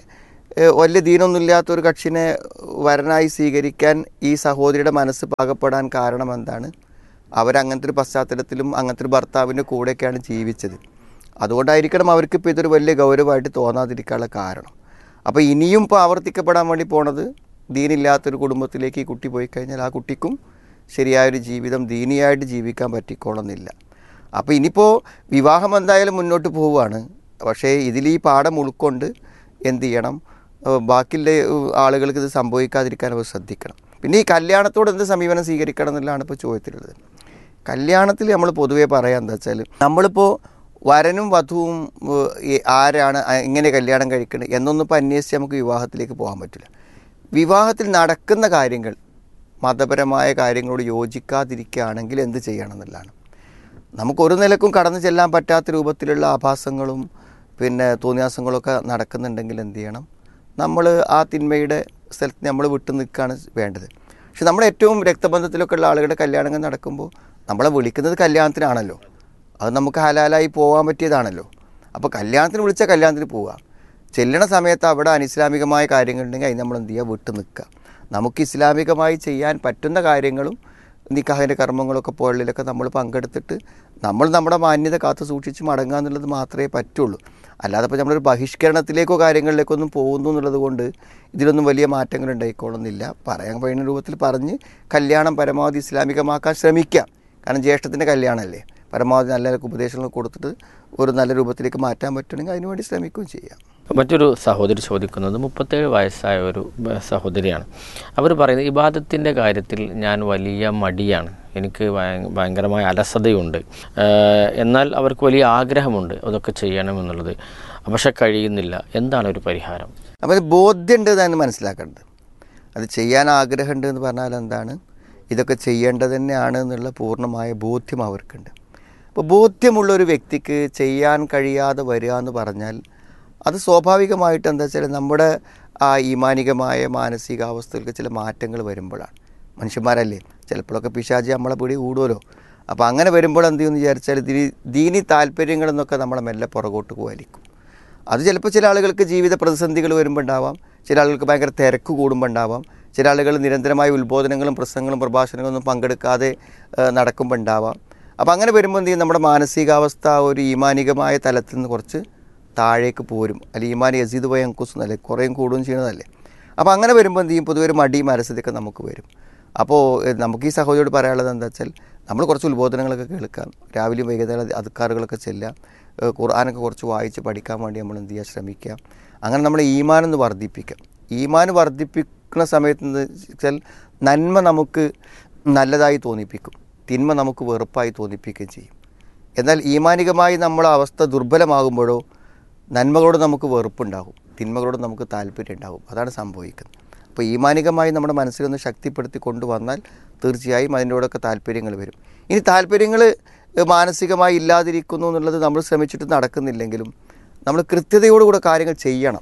ഏഹ് വലിയ ദീനൊന്നുമില്ലാത്ത ഒരു കക്ഷിനെ വരനായി സ്വീകരിക്കാൻ ഈ സഹോദരിയുടെ മനസ്സ് പാകപ്പെടാൻ കാരണം എന്താണ് അവരങ്ങനത്തെ ഒരു പശ്ചാത്തലത്തിലും അങ്ങനത്തെ ഒരു ഭർത്താവിൻ്റെ കൂടെയൊക്കെയാണ് ജീവിച്ചത് അതുകൊണ്ടായിരിക്കണം അവർക്ക് ഇപ്പോൾ ഇതൊരു വലിയ ഗൗരവമായിട്ട് തോന്നാതിരിക്കാനുള്ള കാരണം അപ്പോൾ ഇനിയും ഇപ്പോൾ ആവർത്തിക്കപ്പെടാൻ വേണ്ടി പോണത് ദീനില്ലാത്തൊരു കുടുംബത്തിലേക്ക് ഈ കുട്ടി പോയി കഴിഞ്ഞാൽ ആ കുട്ടിക്കും ശരിയായൊരു ജീവിതം ദീനിയായിട്ട് ജീവിക്കാൻ പറ്റിക്കോളുന്നില്ല അപ്പോൾ ഇനിയിപ്പോൾ വിവാഹം എന്തായാലും മുന്നോട്ട് പോവുകയാണ് പക്ഷേ ഇതിൽ ഈ പാഠം ഉൾക്കൊണ്ട് എന്ത് ചെയ്യണം ഏഹ് ബാക്കിയുള്ള ഏഹ് ആളുകൾക്ക് ഇത് സംഭവിക്കാതിരിക്കാൻ അവർ ശ്രദ്ധിക്കണം പിന്നെ ഈ കല്യാണത്തോട് എന്ത് സമീപനം സ്വീകരിക്കണം എന്നുള്ളതാണ് ഇപ്പോൾ ചോദ്യത്തിലുള്ളത് കല്യാണത്തിൽ നമ്മൾ പൊതുവേ പറയാൻ എന്താ വെച്ചാൽ നമ്മളിപ്പോൾ വരനും വധുവും ഏഹ്, ഈ ആരാണ് ആ, എങ്ങനെ കല്യാണം കഴിക്കുന്നത് എന്നൊന്നും ഇപ്പോൾ അന്വേഷിച്ച് നമുക്ക് വിവാഹത്തിലേക്ക് പോകാൻ പറ്റില്ല വിവാഹത്തിൽ നടക്കുന്ന കാര്യങ്ങൾ മതപരമായ കാര്യങ്ങളോട് യോജിക്കാതിരിക്കുകയാണെങ്കിൽ എന്ത് ചെയ്യണം എന്നുള്ളതാണ് നമുക്ക് ഒരു നിലക്കും കടന്നു ചെല്ലാൻ പറ്റാത്ത രൂപത്തിലുള്ള ആഭാസങ്ങളും പിന്നെ തോന്നിയാസങ്ങളൊക്കെ നടക്കുന്നുണ്ടെങ്കിൽ എന്ത് ചെയ്യണം നമ്മൾ ആ തിന്മയുടെ സ്ഥലത്ത് നമ്മൾ വിട്ടു നിൽക്കുകയാണ് വേണ്ടത് പക്ഷെ നമ്മുടെ ഏറ്റവും രക്തബന്ധത്തിലൊക്കെ ഉള്ള ആളുകളുടെ കല്യാണങ്ങൾ നടക്കുമ്പോൾ നമ്മളെ വിളിക്കുന്നത് കല്യാണത്തിനാണല്ലോ അത് നമുക്ക് ഹലാലായി പോകാൻ പറ്റിയതാണല്ലോ അപ്പോൾ കല്യാണത്തിന് വിളിച്ചാൽ കല്യാണത്തിന് പോവുക ചെല്ലണ സമയത്ത് അവിടെ അനിസ്ലാമികമായ കാര്യങ്ങളുണ്ടെങ്കിൽ അതിന് നമ്മൾ എന്ത് ചെയ്യുക വിട്ടു നിൽക്കുക നമുക്ക് ഇസ്ലാമികമായി ചെയ്യാൻ പറ്റുന്ന കാര്യങ്ങളും നിക്കാഹിൻ്റെ കർമ്മങ്ങളൊക്കെ പോലുള്ളതിലൊക്കെ നമ്മൾ പങ്കെടുത്തിട്ട് നമ്മൾ നമ്മുടെ മാന്യത കാത്തു സൂക്ഷിച്ച് മടങ്ങുക എന്നുള്ളത് മാത്രമേ പറ്റുള്ളൂ അല്ലാതെ ഇപ്പോൾ നമ്മളൊരു ബഹിഷ്കരണത്തിലേക്കോ കാര്യങ്ങളിലേക്കോ ഒന്നും പോകുന്നു എന്നുള്ളത് കൊണ്ട് ഇതിലൊന്നും വലിയ മാറ്റങ്ങൾ ഉണ്ടായിക്കോളുന്നില്ല പറയാൻ കഴിയുന്ന രൂപത്തിൽ പറഞ്ഞ് കല്യാണം പരമാവധി ഇസ്ലാമികമാക്കാൻ ശ്രമിക്കാം കാരണം ജ്യേഷ്ഠത്തിൻ്റെ കല്യാണമല്ലേ പരമാവധി നല്ല ഉപദേശങ്ങൾ കൊടുത്തിട്ട് ഒരു നല്ല രൂപത്തിലേക്ക് മാറ്റാൻ പറ്റുമെങ്കിൽ അതിനുവേണ്ടി ശ്രമിക്കുകയും ചെയ്യാം മറ്റൊരു സഹോദരി ചോദിക്കുന്നത് മുപ്പത്തേഴ് വയസ്സായ ഒരു ബ- സഹോദരിയാണ് അവർ പറയുന്നത് ഇബാദത്തിൻ്റെ കാര്യത്തിൽ ഞാൻ വലിയ മടിയാണ് എനിക്ക് ഭയ- ഭയങ്കരമായ അലസതയുണ്ട് ഏഹ് എന്നാൽ അവർക്ക് വലിയ ആഗ്രഹമുണ്ട് അതൊക്കെ ചെയ്യണമെന്നുള്ളത് പക്ഷെ കഴിയുന്നില്ല എന്താണ് ഒരു പരിഹാരം അപ്പോൾ അത് ബോധ്യമുണ്ട് എന്നാണ് മനസ്സിലാക്കേണ്ടത് അത് ചെയ്യാൻ ആഗ്രഹമുണ്ട് എന്ന് പറഞ്ഞാൽ എന്താണ് ഇതൊക്കെ ചെയ്യേണ്ടത് തന്നെയാണ് എന്നുള്ള പൂർണ്ണമായ ബോധ്യം അവർക്കുണ്ട് അപ്പോൾ ബോധ്യമുള്ള ഒരു വ്യക്തിക്ക് ചെയ്യാൻ കഴിയാതെ വരിക എന്ന് പറഞ്ഞാൽ അത് സ്വാഭാവികമായിട്ട് എന്താ വെച്ചാൽ നമ്മുടെ ആ ഈമാനികമായ മാനസികാവസ്ഥകൾക്ക് ചില മാറ്റങ്ങൾ വരുമ്പോഴാണ് മനുഷ്യന്മാരല്ലേ ചിലപ്പോഴൊക്കെ പിശാചി നമ്മളെ പിടി കൂടുമല്ലോ അപ്പോൾ അങ്ങനെ വരുമ്പോൾ എന്ത് ചെയ്യുമെന്ന് വിചാരിച്ചാൽ ദീ ദീനി താല്പര്യങ്ങളെന്നൊക്കെ നമ്മളെ മെല്ലെ പുറകോട്ട് വലിക്കും അത് ചിലപ്പോൾ ചില ആളുകൾക്ക് ജീവിത പ്രതിസന്ധികൾ വരുമ്പോൾ ഉണ്ടാവാം ചില ആളുകൾക്ക് ഭയങ്കര തിരക്ക് കൂടുമ്പോൾ ഉണ്ടാവാം ചില ആളുകൾ നിരന്തരമായ ഉത്ബോധനങ്ങളും പ്രസംഗങ്ങളും പ്രഭാഷണങ്ങളൊന്നും പങ്കെടുക്കാതെ ഏഹ്, നടക്കുമ്പോൾ ഉണ്ടാവാം അപ്പോൾ അങ്ങനെ വരുമ്പോൾ എന്ത് ചെയ്യും നമ്മുടെ മാനസികാവസ്ഥ ഒരു ഈമാനികമായ തലത്തിൽ നിന്ന് കുറച്ച് താഴേക്ക് പോരും അല്ലെങ്കിൽ ഈമാൻ യസീദ് പോയ അങ്കുസ് എന്നല്ലേ കുറേയും കൂടുകയും ചെയ്യുന്നതല്ലേ അപ്പോൾ അങ്ങനെ വരുമ്പോൾ എന്ത് ചെയ്യും പൊതുവെ ഒരു മടി മനസ്സിലൊക്കെ നമുക്ക് വരും അപ്പോൾ ഏഹ്, നമുക്ക് ഈ സഹോദരിയോട് പറയാനുള്ളത് എന്താ വെച്ചാൽ നമ്മൾ കുറച്ച് ഉത്ബോധനങ്ങളൊക്കെ കേൾക്കാം രാവിലെയും വൈകുന്നേരം അധികാറുകളൊക്കെ ചെല്ലാം ഏഹ്, ഖുർആനൊക്കെ കുറച്ച് വായിച്ച് പഠിക്കാൻ വേണ്ടി നമ്മൾ എന്ത് ചെയ്യുക ശ്രമിക്കുക അങ്ങനെ നമ്മൾ ഈമാനൊന്ന് വർദ്ധിപ്പിക്കാം ഈമാൻ വർദ്ധിപ്പിക്കുന്ന സമയത്ത് എന്ന് വെച്ചാൽ നന്മ നമുക്ക് നല്ലതായി തോന്നിപ്പിക്കും തിന്മ നമുക്ക് വെറുപ്പായി തോന്നിപ്പിക്കുകയും ചെയ്യും എന്നാൽ ഈമാനികമായി നമ്മളെ അവസ്ഥ ദുർബലമാകുമ്പോഴോ നന്മകളോട് നമുക്ക് വെറുപ്പുണ്ടാകും തിന്മകളോട് നമുക്ക് താല്പര്യം ഉണ്ടാകും അതാണ് സംഭവിക്കുന്നത് അപ്പോൾ ഈമാനികമായി നമ്മുടെ മനസ്സിലൊന്ന് ശക്തിപ്പെടുത്തി കൊണ്ടുവന്നാൽ തീർച്ചയായും അതിൻ്റെ കൂടെയൊക്കെ താല്പര്യങ്ങൾ വരും ഇനി താല്പര്യങ്ങൾ മാനസികമായി ഇല്ലാതിരിക്കുന്നു എന്നുള്ളത് നമ്മൾ ശ്രമിച്ചിട്ട് നടക്കുന്നില്ലെങ്കിലും നമ്മൾ കൃത്യതയോടുകൂടെ കാര്യങ്ങൾ ചെയ്യണം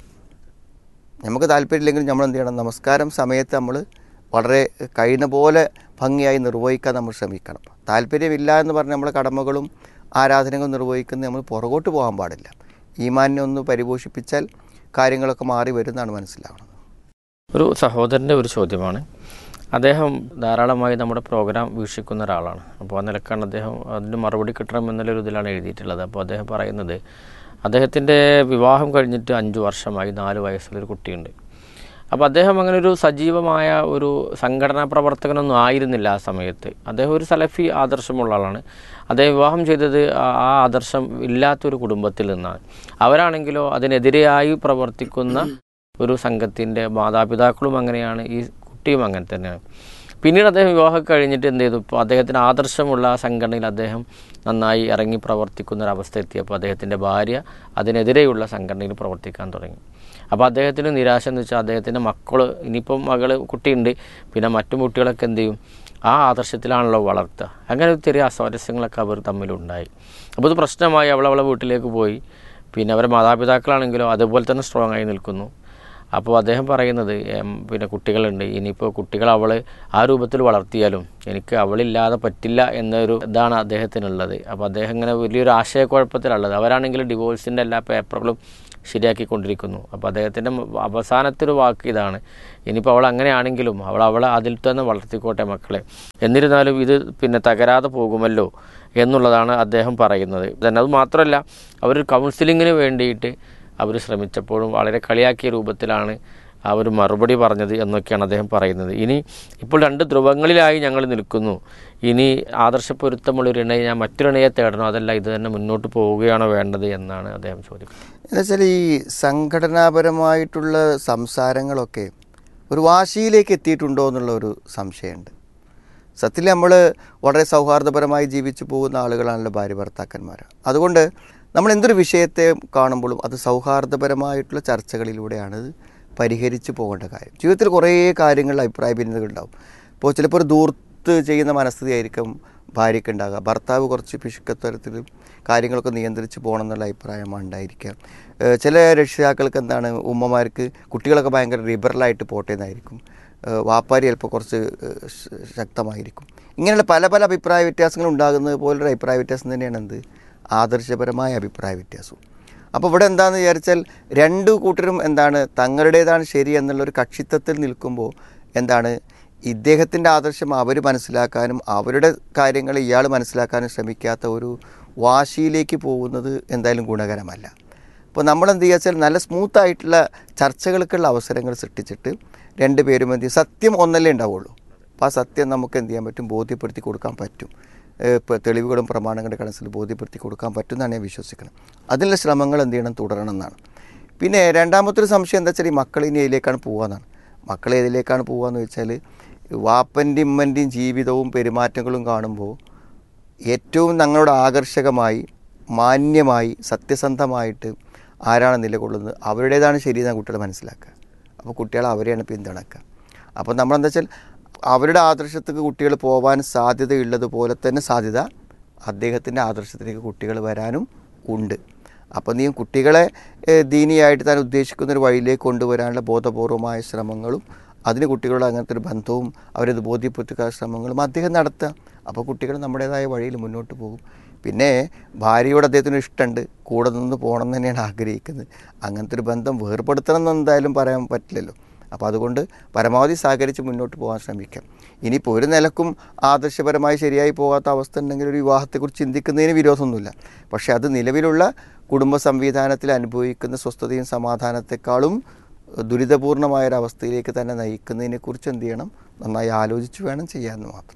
നമുക്ക് താല്പര്യമില്ലെങ്കിലും നമ്മൾ എന്ത് ചെയ്യണം നമസ്കാരം സമയത്ത് നമ്മൾ വളരെ കഴിയുന്ന പോലെ ഭംഗിയായി നിർവഹിക്കാൻ നമ്മൾ ശ്രമിക്കണം താല്പര്യമില്ല എന്ന് പറഞ്ഞ് നമ്മുടെ കടമകളും ആരാധനകളും നിർവഹിക്കുന്ന നമ്മൾ പുറകോട്ട് പോകാൻ പാടില്ല ഈമാനിനെ ഒന്ന് പരിപോഷിപ്പിച്ചാൽ കാര്യങ്ങളൊക്കെ മാറി വരുന്നതാണ് മനസ്സിലാവുന്നത് ഒരു സഹോദരൻ്റെ ഒരു ചോദ്യമാണ് അദ്ദേഹം ധാരാളമായി നമ്മുടെ പ്രോഗ്രാം വീക്ഷിക്കുന്ന ഒരാളാണ് അപ്പോൾ ആ നിലക്കാണ് അദ്ദേഹം അതിന് മറുപടി കിട്ടണം എന്നുള്ളൊരു ഇതിലാണ് എഴുതിയിട്ടുള്ളത് അപ്പോൾ അദ്ദേഹം പറയുന്നത് അദ്ദേഹത്തിൻ്റെ വിവാഹം കഴിഞ്ഞിട്ട് അഞ്ച് വർഷമായി നാല് വയസ്സുള്ളൊരു കുട്ടിയുണ്ട് അപ്പോൾ അദ്ദേഹം അങ്ങനെ ഒരു സജീവമായ ഒരു സംഘടനാ പ്രവർത്തകനൊന്നും ആയിരുന്നില്ല ആ സമയത്ത് അദ്ദേഹം ഒരു സലഫി ആദർശമുള്ള ആളാണ് അദ്ദേഹം വിവാഹം ചെയ്തത് ആ ആ ആദർശം ഇല്ലാത്തൊരു കുടുംബത്തിൽ നിന്നാണ് അവരാണെങ്കിലോ അതിനെതിരെയായി പ്രവർത്തിക്കുന്ന ഒരു സംഘത്തിൻ്റെ മാതാപിതാക്കളും അങ്ങനെയാണ് ഈ കുട്ടിയും അങ്ങനെ തന്നെയാണ് പിന്നീട് അദ്ദേഹം വിവാഹം കഴിഞ്ഞിട്ട് എന്ത് ചെയ്തു ഇപ്പോൾ അദ്ദേഹത്തിന് ആദർശമുള്ള ആ സംഘടനയിൽ അദ്ദേഹം നന്നായി ഇറങ്ങി പ്രവർത്തിക്കുന്ന ഒരു അവസ്ഥ എത്തിയപ്പോൾ അദ്ദേഹത്തിൻ്റെ ഭാര്യ അതിനെതിരെയുള്ള സംഘടനയിൽ പ്രവർത്തിക്കാൻ തുടങ്ങി അപ്പോൾ അദ്ദേഹത്തിന് നിരാശ എന്ന് വെച്ചാൽ അദ്ദേഹത്തിൻ്റെ മക്കൾ ഇനിയിപ്പം മകൾ കുട്ടിയുണ്ട് പിന്നെ മറ്റു കുട്ടികളൊക്കെ എന്ത് ചെയ്യും ആ ആദർശത്തിലാണല്ലോ വളർത്തുക അങ്ങനെ ഒരു ചെറിയ അസ്വാരസ്യങ്ങളൊക്കെ അവർ തമ്മിലുണ്ടായി അപ്പോൾ ഇത് പ്രശ്നമായി അവൾ അവളെ വീട്ടിലേക്ക് പോയി പിന്നെ അവരെ മാതാപിതാക്കളാണെങ്കിലോ അതുപോലെ തന്നെ സ്ട്രോങ് ആയി നിൽക്കുന്നു അപ്പോൾ അദ്ദേഹം പറയുന്നത് എം, പിന്നെ കുട്ടികളുണ്ട് ഇനിയിപ്പോൾ കുട്ടികൾ അവൾ ആ രൂപത്തിൽ വളർത്തിയാലും എനിക്ക് അവളില്ലാതെ പറ്റില്ല എന്നൊരു ഇതാണ് അദ്ദേഹത്തിനുള്ളത് അപ്പോൾ അദ്ദേഹം ഇങ്ങനെ വലിയൊരു ആശയക്കുഴപ്പത്തിലുള്ളത് അവരാണെങ്കിൽ ഡിവോഴ്സിൻ്റെ എല്ലാ പേപ്പറുകളും ശരിയാക്കിക്കൊണ്ടിരിക്കുന്നു അപ്പോൾ അദ്ദേഹത്തിൻ്റെ അവസാനത്തെ ഒരു വാക്ക് ഇതാണ് ഇനിയിപ്പോൾ അവൾ അങ്ങനെയാണെങ്കിലും അവൾ അവളെ അതിൽ തന്നെ വളർത്തിക്കോട്ടെ മക്കളെ എന്നിരുന്നാലും ഇത് പിന്നെ തകരാതെ പോകുമല്ലോ എന്നുള്ളതാണ് അദ്ദേഹം പറയുന്നത് തന്നെ അത് മാത്രമല്ല അവർ കൗൺസിലിങ്ങിന് വേണ്ടിയിട്ട് അവർ ശ്രമിച്ചപ്പോഴും വളരെ കളിയാക്കിയ രൂപത്തിലാണ് അവർ മറുപടി പറഞ്ഞത് എന്നൊക്കെയാണ് അദ്ദേഹം പറയുന്നത് ഇനി ഇപ്പോൾ രണ്ട് ധ്രുവങ്ങളിലായി ഞങ്ങൾ നിൽക്കുന്നു ഇനി ആദർശപ്പൊരുത്തമുള്ളൊരു ഇണയെ ഞാൻ മറ്റൊരിണയെ തേടണോ അതല്ല ഇത് തന്നെ മുന്നോട്ട് പോവുകയാണോ വേണ്ടത് എന്നാണ് അദ്ദേഹം ചോദിക്കുന്നത് എന്നുവെച്ചാൽ ഈ സംഘടനാപരമായിട്ടുള്ള സംസാരങ്ങളൊക്കെ ഒരു വാശിയിലേക്ക് എത്തിയിട്ടുണ്ടോ എന്നുള്ള ഒരു സംശയമുണ്ട് സത്യത്തിൽ നമ്മൾ വളരെ സൗഹാർദ്ദപരമായി ജീവിച്ചു പോകുന്ന ആളുകളാണല്ലോ ഭാര്യ ഭർത്താക്കന്മാർ അതുകൊണ്ട് നമ്മൾ എന്തൊരു വിഷയത്തെ കാണുമ്പോഴും അത് സൗഹാർദ്ദപരമായിട്ടുള്ള ചർച്ചകളിലൂടെയാണ് ഇത് പരിഹരിച്ചു പോകേണ്ട കാര്യം ജീവിതത്തിൽ കുറേ കാര്യങ്ങളിൽ അഭിപ്രായ ഭിന്നതകൾ ഉണ്ടാവും ഇപ്പോൾ ചിലപ്പോൾ ഒരു ദൂർത്ത് ചെയ്യുന്ന മനസ്ഥിതി ആയിരിക്കും ഭാര്യയ്ക്ക് ഉണ്ടാകുക ഭർത്താവ് കുറച്ച് പിശുക്കത്തരത്തിൽ കാര്യങ്ങളൊക്കെ നിയന്ത്രിച്ച് പോകണം എന്നുള്ള അഭിപ്രായമാണ് ഉണ്ടായിരിക്കുക ഏഹ് ചില രക്ഷിതാക്കൾക്ക് എന്താണ് ഉമ്മമാർക്ക് കുട്ടികളൊക്കെ ഭയങ്കര ലിബറലായിട്ട് പോട്ടെ എന്നായിരിക്കും ഏഹ് വാപ്പാരി ചിലപ്പോൾ കുറച്ച് ഏഹ് ശ- ശക്തമായിരിക്കും ഇങ്ങനെയുള്ള പല പല അഭിപ്രായ വ്യത്യാസങ്ങൾ ഉണ്ടാകുന്നത് പോലൊരു അഭിപ്രായ വ്യത്യാസം തന്നെയാണ് എന്ത് ആദർശപരമായ അഭിപ്രായ വ്യത്യാസവും അപ്പോൾ ഇവിടെ എന്താണെന്ന് വിചാരിച്ചാൽ രണ്ട് കൂട്ടരും എന്താണ് തങ്ങളുടേതാണ് ശരി എന്നുള്ളൊരു കക്ഷിത്വത്തിൽ നിൽക്കുമ്പോൾ എന്താണ് ഇദ്ദേഹത്തിൻ്റെ ആദർശം അവർ മനസ്സിലാക്കാനും അവരുടെ കാര്യങ്ങൾ ഇയാൾ മനസ്സിലാക്കാനും ശ്രമിക്കാത്ത ഒരു വാശിയിലേക്ക് പോകുന്നത് എന്തായാലും ഗുണകരമല്ല അപ്പോൾ നമ്മൾ എന്ത് വെച്ചാൽ നല്ല സ്മൂത്ത് ആയിട്ടുള്ള ചർച്ചകൾക്കുള്ള അവസരങ്ങൾ സൃഷ്ടിച്ചിട്ട് രണ്ട് പേരും എന്ത് ചെയ്യും സത്യം ഒന്നല്ലേ ഉണ്ടാവുള്ളൂ അപ്പോൾ ആ സത്യം നമുക്ക് എന്ത് ചെയ്യാൻ പറ്റും ബോധ്യപ്പെടുത്തി കൊടുക്കാൻ പറ്റും ഇപ്പോൾ തെളിവുകളും പ്രമാണങ്ങളുടെ കണക്കിൽ ബോധ്യപ്പെടുത്തി കൊടുക്കാൻ പറ്റുമെന്നാണ് ഞാൻ വിശ്വസിക്കുന്നത് അതിനുള്ള ശ്രമങ്ങൾ എന്ത് ചെയ്യണം തുടരണം എന്നാണ് പിന്നെ രണ്ടാമത്തെ ഒരു സംശയം എന്താ വെച്ചാൽ ഈ മക്കൾ ഇനി ഏതിലേക്കാണ് പോകാന്നാണ് മക്കൾ ഏതിലേക്കാണ് പോകാന്ന് വെച്ചാൽ വാപ്പൻ്റെയും ഉമ്മൻ്റെയും ജീവിതവും പെരുമാറ്റങ്ങളും കാണുമ്പോൾ ഏറ്റവും ഞങ്ങളുടെ ആകർഷകമായി മാന്യമായി സത്യസന്ധമായിട്ട് ആരാണ് നിലകൊള്ളുന്നത് അവരുടേതാണ് ശരിയെന്ന് കുട്ടികൾ മനസ്സിലാക്കുക അപ്പോൾ കുട്ടികൾ അവരെയാണ് പിന്തുണക്കുക അപ്പോൾ നമ്മളെന്താ വെച്ചാൽ അവരുടെ ആദർശത്തേക്ക് കുട്ടികൾ പോകാൻ സാധ്യതയുള്ളതുപോലെ തന്നെ സാധ്യത അദ്ദേഹത്തിൻ്റെ ആദർശത്തിലേക്ക് കുട്ടികൾ വരാനും ഉണ്ട് അപ്പോൾ നീ കുട്ടികളെ ഏഹ്, ദീനിയായിട്ട് താൻ ഉദ്ദേശിക്കുന്ന ഒരു വഴിയിലേക്ക് കൊണ്ടുവരാനുള്ള ബോധപൂർവമായ ശ്രമങ്ങളും അതിന് കുട്ടികളുടെ അങ്ങനത്തെ ഒരു ബന്ധവും അവരത് ബോധ്യപ്പെടുത്തുക ശ്രമങ്ങളും അദ്ദേഹം നടത്തുക അപ്പോൾ കുട്ടികൾ നമ്മുടേതായ വഴിയിൽ മുന്നോട്ട് പോകും പിന്നെ ഭാര്യയോട് അദ്ദേഹത്തിന് ഇഷ്ടമുണ്ട് കൂടെ നിന്ന് പോകണം എന്ന് തന്നെയാണ് ആഗ്രഹിക്കുന്നത് അങ്ങനത്തെ ഒരു ബന്ധം വേർപെടുത്തണം എന്ന് എന്തായാലും പറയാൻ പറ്റില്ലല്ലോ അപ്പോൾ അതുകൊണ്ട് പരമാവധി സഹകരിച്ച് മുന്നോട്ട് പോകാൻ ശ്രമിക്കാം ഇനിയിപ്പോൾ ഒരു നിലക്കും ആദർശപരമായി ശരിയായി പോകാത്ത അവസ്ഥ ഉണ്ടെങ്കിൽ ഒരു വിവാഹത്തെക്കുറിച്ച് ചിന്തിക്കുന്നതിന് വിരോധമൊന്നുമില്ല പക്ഷേ അത് നിലവിലുള്ള കുടുംബ സംവിധാനത്തിൽ അനുഭവിക്കുന്ന സ്വസ്ഥതയും സമാധാനത്തെക്കാളും ദുരിതപൂർണമായ ഒരു അവസ്ഥയിലേക്ക് തന്നെ നയിക്കുന്നതിനെക്കുറിച്ച് എന്ത് ചെയ്യണം നന്നായി ആലോചിച്ച് വേണം ചെയ്യാമെന്ന് മാത്രം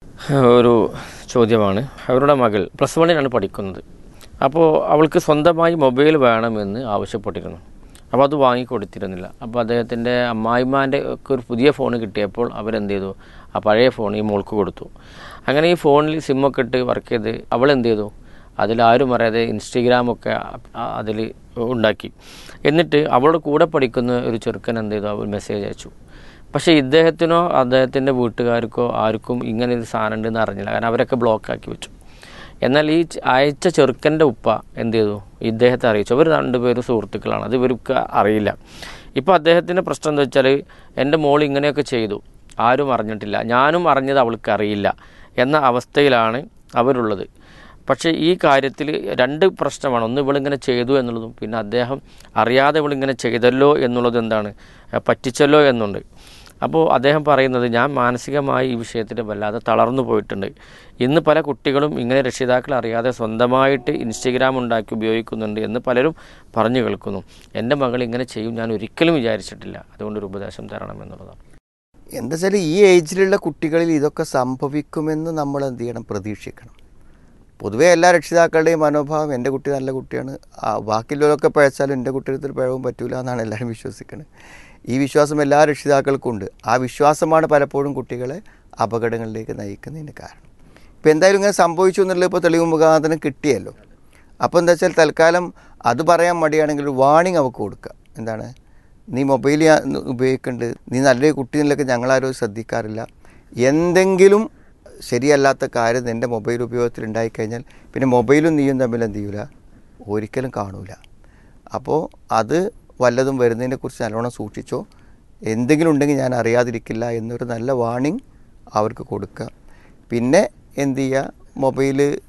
ഒരു ചോദ്യമാണ് അവരുടെ മകൾ പ്ലസ് വണ്ണിനാണ് പഠിക്കുന്നത് അപ്പോൾ അവൾക്ക് സ്വന്തമായി മൊബൈൽ വേണമെന്ന് ആവശ്യപ്പെട്ടിരുന്നു അപ്പോൾ അത് വാങ്ങിക്കൊടുത്തിരുന്നില്ല അപ്പോൾ അദ്ദേഹത്തിൻ്റെ അമ്മായിമാൻ്റെ ഒക്കെ ഒരു പുതിയ ഫോൺ കിട്ടിയപ്പോൾ അവരെന്ത് ചെയ്തു ആ പഴയ ഫോൺ ഈ മോൾക്ക് കൊടുത്തു അങ്ങനെ ഈ ഫോണിൽ സിമ്മൊക്കെ ഇട്ട് വർക്ക് ചെയ്ത് അവൾ എന്ത് ചെയ്തു അതിലാരും അറിയാതെ ഇൻസ്റ്റഗ്രാമൊക്കെ അതിൽ ഉണ്ടാക്കി എന്നിട്ട് അവളുടെ കൂടെ പഠിക്കുന്ന ഒരു ചെറുക്കൻ എന്ത് ചെയ്തു അവൾ മെസ്സേജ് അയച്ചു പക്ഷേ ഇദ്ദേഹത്തിനോ അദ്ദേഹത്തിൻ്റെ വീട്ടുകാർക്കോ ആർക്കും ഇങ്ങനെ ഒരു സാധനം ഉണ്ടെന്ന് അറിഞ്ഞില്ല കാരണം അവരൊക്കെ ബ്ലോക്ക് ആക്കി വെച്ചു എന്നാൽ ഈ ച- അയച്ച ചെറുക്കൻ്റെ ഉപ്പ എന്ത് ചെയ്തു ഇദ്ദേഹത്തെ അറിയിച്ചു അവർ രണ്ടുപേരും സുഹൃത്തുക്കളാണ് അത് ഇവർക്ക് അറിയില്ല ഇപ്പോൾ അദ്ദേഹത്തിൻ്റെ പ്രശ്നം എന്താ വെച്ചാൽ എൻ്റെ മോൾ ഇങ്ങനെയൊക്കെ ചെയ്തു ആരും അറിഞ്ഞിട്ടില്ല ഞാനും അറിഞ്ഞത് അവൾക്ക് അറിയില്ല എന്ന അവസ്ഥയിലാണ് അവരുള്ളത് പക്ഷേ ഈ കാര്യത്തിൽ രണ്ട് പ്രശ്നമാണ് ഒന്ന് ഇവളിങ്ങനെ ചെയ്തു എന്നുള്ളതും പിന്നെ അദ്ദേഹം അറിയാതെ ഇവളിങ്ങനെ ചെയ്തല്ലോ എന്നുള്ളത് എന്താണ് ഏഹ് പറ്റിച്ചല്ലോ എന്നുണ്ട് അപ്പോൾ അദ്ദേഹം പറയുന്നത് ഞാൻ മാനസികമായി ഈ വിഷയത്തിൽ വല്ലാതെ തളർന്നു പോയിട്ടുണ്ട് ഇന്ന് പല കുട്ടികളും ഇങ്ങനെ രക്ഷിതാക്കൾ അറിയാതെ സ്വന്തമായിട്ട് ഇൻസ്റ്റഗ്രാം ഉണ്ടാക്കി ഉപയോഗിക്കുന്നുണ്ട് എന്ന് പലരും പറഞ്ഞു കേൾക്കുന്നു എൻ്റെ മകൾ ഇങ്ങനെ ചെയ്യും ഞാൻ ഒരിക്കലും വിചാരിച്ചിട്ടില്ല അതുകൊണ്ട് ഒരു ഉപദേശം തരണം എന്നുള്ളതാണ് എന്താ വെച്ചാൽ ഈ ഏജിലുള്ള കുട്ടികളിൽ ഇതൊക്കെ സംഭവിക്കുമെന്ന് നമ്മൾ എന്ത് ചെയ്യണം പ്രതീക്ഷിക്കണം പൊതുവേ എല്ലാ രക്ഷിതാക്കളുടെയും മനോഭാവം എൻ്റെ കുട്ടി നല്ല കുട്ടിയാണ് ആ ബാക്കിയുള്ളവരൊക്കെ പഴച്ചാലും എൻ്റെ കുട്ടിയുടെ പിഴവും പറ്റൂല എന്നാണ് എല്ലാവരും വിശ്വസിക്കുന്നത് ഈ വിശ്വാസം എല്ലാ രക്ഷിതാക്കൾക്കും ഉണ്ട് ആ വിശ്വാസമാണ് പലപ്പോഴും കുട്ടികളെ അപകടങ്ങളിലേക്ക് നയിക്കുന്നതിന് കാരണം ഇപ്പോൾ എന്തായാലും ഇങ്ങനെ സംഭവിച്ചു എന്നുള്ളത് ഇപ്പോൾ തെളിവ് മുഖാന്തരം കിട്ടിയല്ലോ അപ്പോൾ എന്താ വെച്ചാൽ തൽക്കാലം അത് പറയാൻ മടിയാണെങ്കിൽ ഒരു വാണിംഗ് അവർക്ക് കൊടുക്കുക എന്താണ് നീ മൊബൈൽ ഉപയോഗിക്കുന്നുണ്ട് നീ നല്ലൊരു കുട്ടി എന്നുള്ളതൊക്കെ ഞങ്ങളാരും ശ്രദ്ധിക്കാറില്ല എന്തെങ്കിലും ശരിയല്ലാത്ത കാര്യം നിൻ്റെ മൊബൈൽ ഉപയോഗത്തിൽ ഉണ്ടായിക്കഴിഞ്ഞാൽ പിന്നെ മൊബൈലും നീയും തമ്മിൽ എന്ത് ചെയ്യൂല ഒരിക്കലും കാണൂല അപ്പോൾ അത് വല്ലതും വരുന്നതിനെക്കുറിച്ച് നല്ലോണം സൂക്ഷിച്ചോ എന്തെങ്കിലും ഉണ്ടെങ്കിൽ ഞാൻ അറിയാതിരിക്കില്ല എന്നൊരു നല്ല വാണിംഗ് അവർക്ക് കൊടുക്കുക പിന്നെ എന്ത് ചെയ്യുക മൊബൈൽ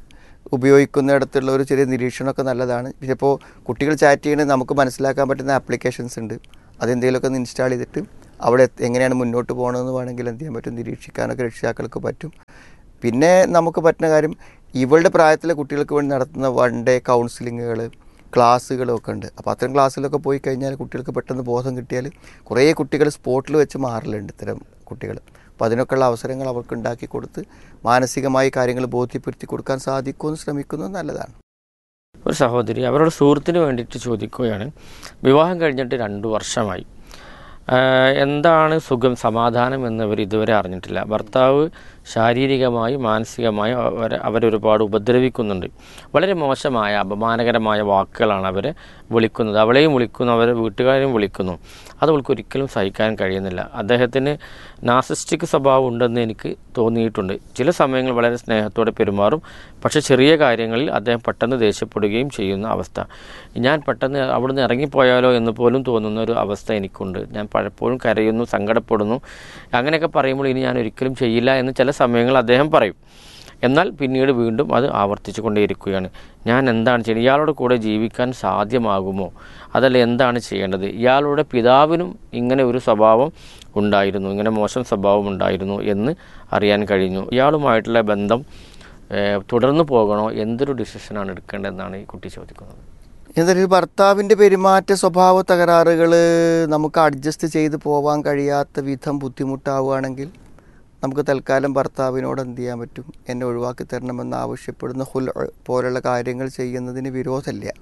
ഉപയോഗിക്കുന്നിടത്തുള്ള ഒരു ചെറിയ നിരീക്ഷണമൊക്കെ നല്ലതാണ് പിന്നെ ഇപ്പോൾ കുട്ടികൾ ചാറ്റ് ചെയ്യണമെങ്കിൽ നമുക്ക് മനസ്സിലാക്കാൻ പറ്റുന്ന ആപ്ലിക്കേഷൻസ് ഉണ്ട് അതെന്തെങ്കിലുമൊക്കെ ഒന്ന് ഇൻസ്റ്റാൾ ചെയ്തിട്ട് അവിടെ എത്ത് എങ്ങനെയാണ് മുന്നോട്ട് പോകണമെന്ന് വേണമെങ്കിൽ എന്ത് ചെയ്യാൻ പറ്റും നിരീക്ഷിക്കാനൊക്കെ രക്ഷിതാക്കൾക്ക് പറ്റും പിന്നെ നമുക്ക് പറ്റുന്ന കാര്യം ഇവളുടെ പ്രായത്തിലെ കുട്ടികൾക്ക് വേണ്ടി നടത്തുന്ന വൺ ഡേ കൗൺസിലിങ്ങുകൾ ക്ലാസ്സുകളൊക്കെ ഉണ്ട് അപ്പോൾ അത്തരം ക്ലാസ്സിലൊക്കെ പോയി കഴിഞ്ഞാൽ കുട്ടികൾക്ക് പെട്ടെന്ന് ബോധം കിട്ടിയാൽ കുറേ കുട്ടികൾ സ്പോട്ടിൽ വെച്ച് മാറലുണ്ട് ഇത്തരം കുട്ടികൾ അപ്പോൾ അതിനൊക്കെയുള്ള അവസരങ്ങൾ അവർക്ക് ഉണ്ടാക്കി കൊടുത്ത് മാനസികമായി കാര്യങ്ങൾ ബോധ്യപ്പെടുത്തി കൊടുക്കാൻ സാധിക്കുമെന്ന് ശ്രമിക്കുന്നത് നല്ലതാണ് ഒരു സഹോദരി അവരുടെ സുഹൃത്തിന് വേണ്ടിയിട്ട് ചോദിക്കുകയാണ് വിവാഹം കഴിഞ്ഞിട്ട് രണ്ട് വർഷമായി ആഹ് എന്താണ് സുഖം സമാധാനം എന്നവർ ഇതുവരെ അറിഞ്ഞിട്ടില്ല ഭർത്താവ് ശാരീരികമായി മാനസികമായി അവരെ അവരൊരുപാട് ഉപദ്രവിക്കുന്നുണ്ട് വളരെ മോശമായ അപമാനകരമായ വാക്കുകളാണ് അവരെ വിളിക്കുന്നത് അവളെയും വിളിക്കുന്നു അവരെ വീട്ടുകാരെയും വിളിക്കുന്നു അത് അവൾക്ക് ഒരിക്കലും സഹിക്കാൻ കഴിയുന്നില്ല അദ്ദേഹത്തിന് നാസിസ്റ്റിക് സ്വഭാവം ഉണ്ടെന്ന് എനിക്ക് തോന്നിയിട്ടുണ്ട് ചില സമയങ്ങൾ വളരെ സ്നേഹത്തോടെ പെരുമാറും പക്ഷേ ചെറിയ കാര്യങ്ങളിൽ അദ്ദേഹം പെട്ടെന്ന് ദേഷ്യപ്പെടുകയും ചെയ്യുന്ന അവസ്ഥ ഞാൻ പെട്ടെന്ന് അവിടുന്ന് ഇറങ്ങിപ്പോയാലോ എന്ന് പോലും തോന്നുന്ന ഒരു അവസ്ഥ എനിക്കുണ്ട് ഞാൻ പലപ്പോഴും കരയുന്നു സങ്കടപ്പെടുന്നു അങ്ങനെയൊക്കെ പറയുമ്പോൾ ഇനി ഞാൻ ഒരിക്കലും ചെയ്യില്ല എന്ന് ചില സമയങ്ങൾ അദ്ദേഹം പറയും എന്നാൽ പിന്നീട് വീണ്ടും അത് ആവർത്തിച്ചു കൊണ്ടേയിരിക്കുകയാണ് ഞാൻ എന്താണ് ചെയ്യുന്നത് ഇയാളുടെ കൂടെ ജീവിക്കാൻ സാധ്യമാകുമോ അതല്ല എന്താണ് ചെയ്യേണ്ടത് ഇയാളുടെ പിതാവിനും ഇങ്ങനെ ഒരു സ്വഭാവം ഉണ്ടായിരുന്നു ഇങ്ങനെ മോശം സ്വഭാവം ഉണ്ടായിരുന്നു എന്ന് അറിയാൻ കഴിഞ്ഞു ഇയാളുമായിട്ടുള്ള ബന്ധം ഏഹ്, തുടർന്നു പോകണോ എന്തൊരു ഡിസിഷനാണ് എടുക്കേണ്ടതെന്നാണ് ഈ കുട്ടി ചോദിക്കുന്നത് എന്തായാലും ഒരു ഭർത്താവിൻ്റെ പെരുമാറ്റ സ്വഭാവ തകരാറുകൾ നമുക്ക് അഡ്ജസ്റ്റ് ചെയ്ത് പോവാൻ കഴിയാത്ത വിധം ബുദ്ധിമുട്ടാവുകയാണെങ്കിൽ നമുക്ക് തൽക്കാലം ഭർത്താവിനോട് എന്ത് ചെയ്യാൻ പറ്റും എന്നെ ഒഴിവാക്കി തരണമെന്ന് ആവശ്യപ്പെടുന്ന ഹുൽ പോലുള്ള കാര്യങ്ങൾ ചെയ്യുന്നതിന് വിരോധമില്ല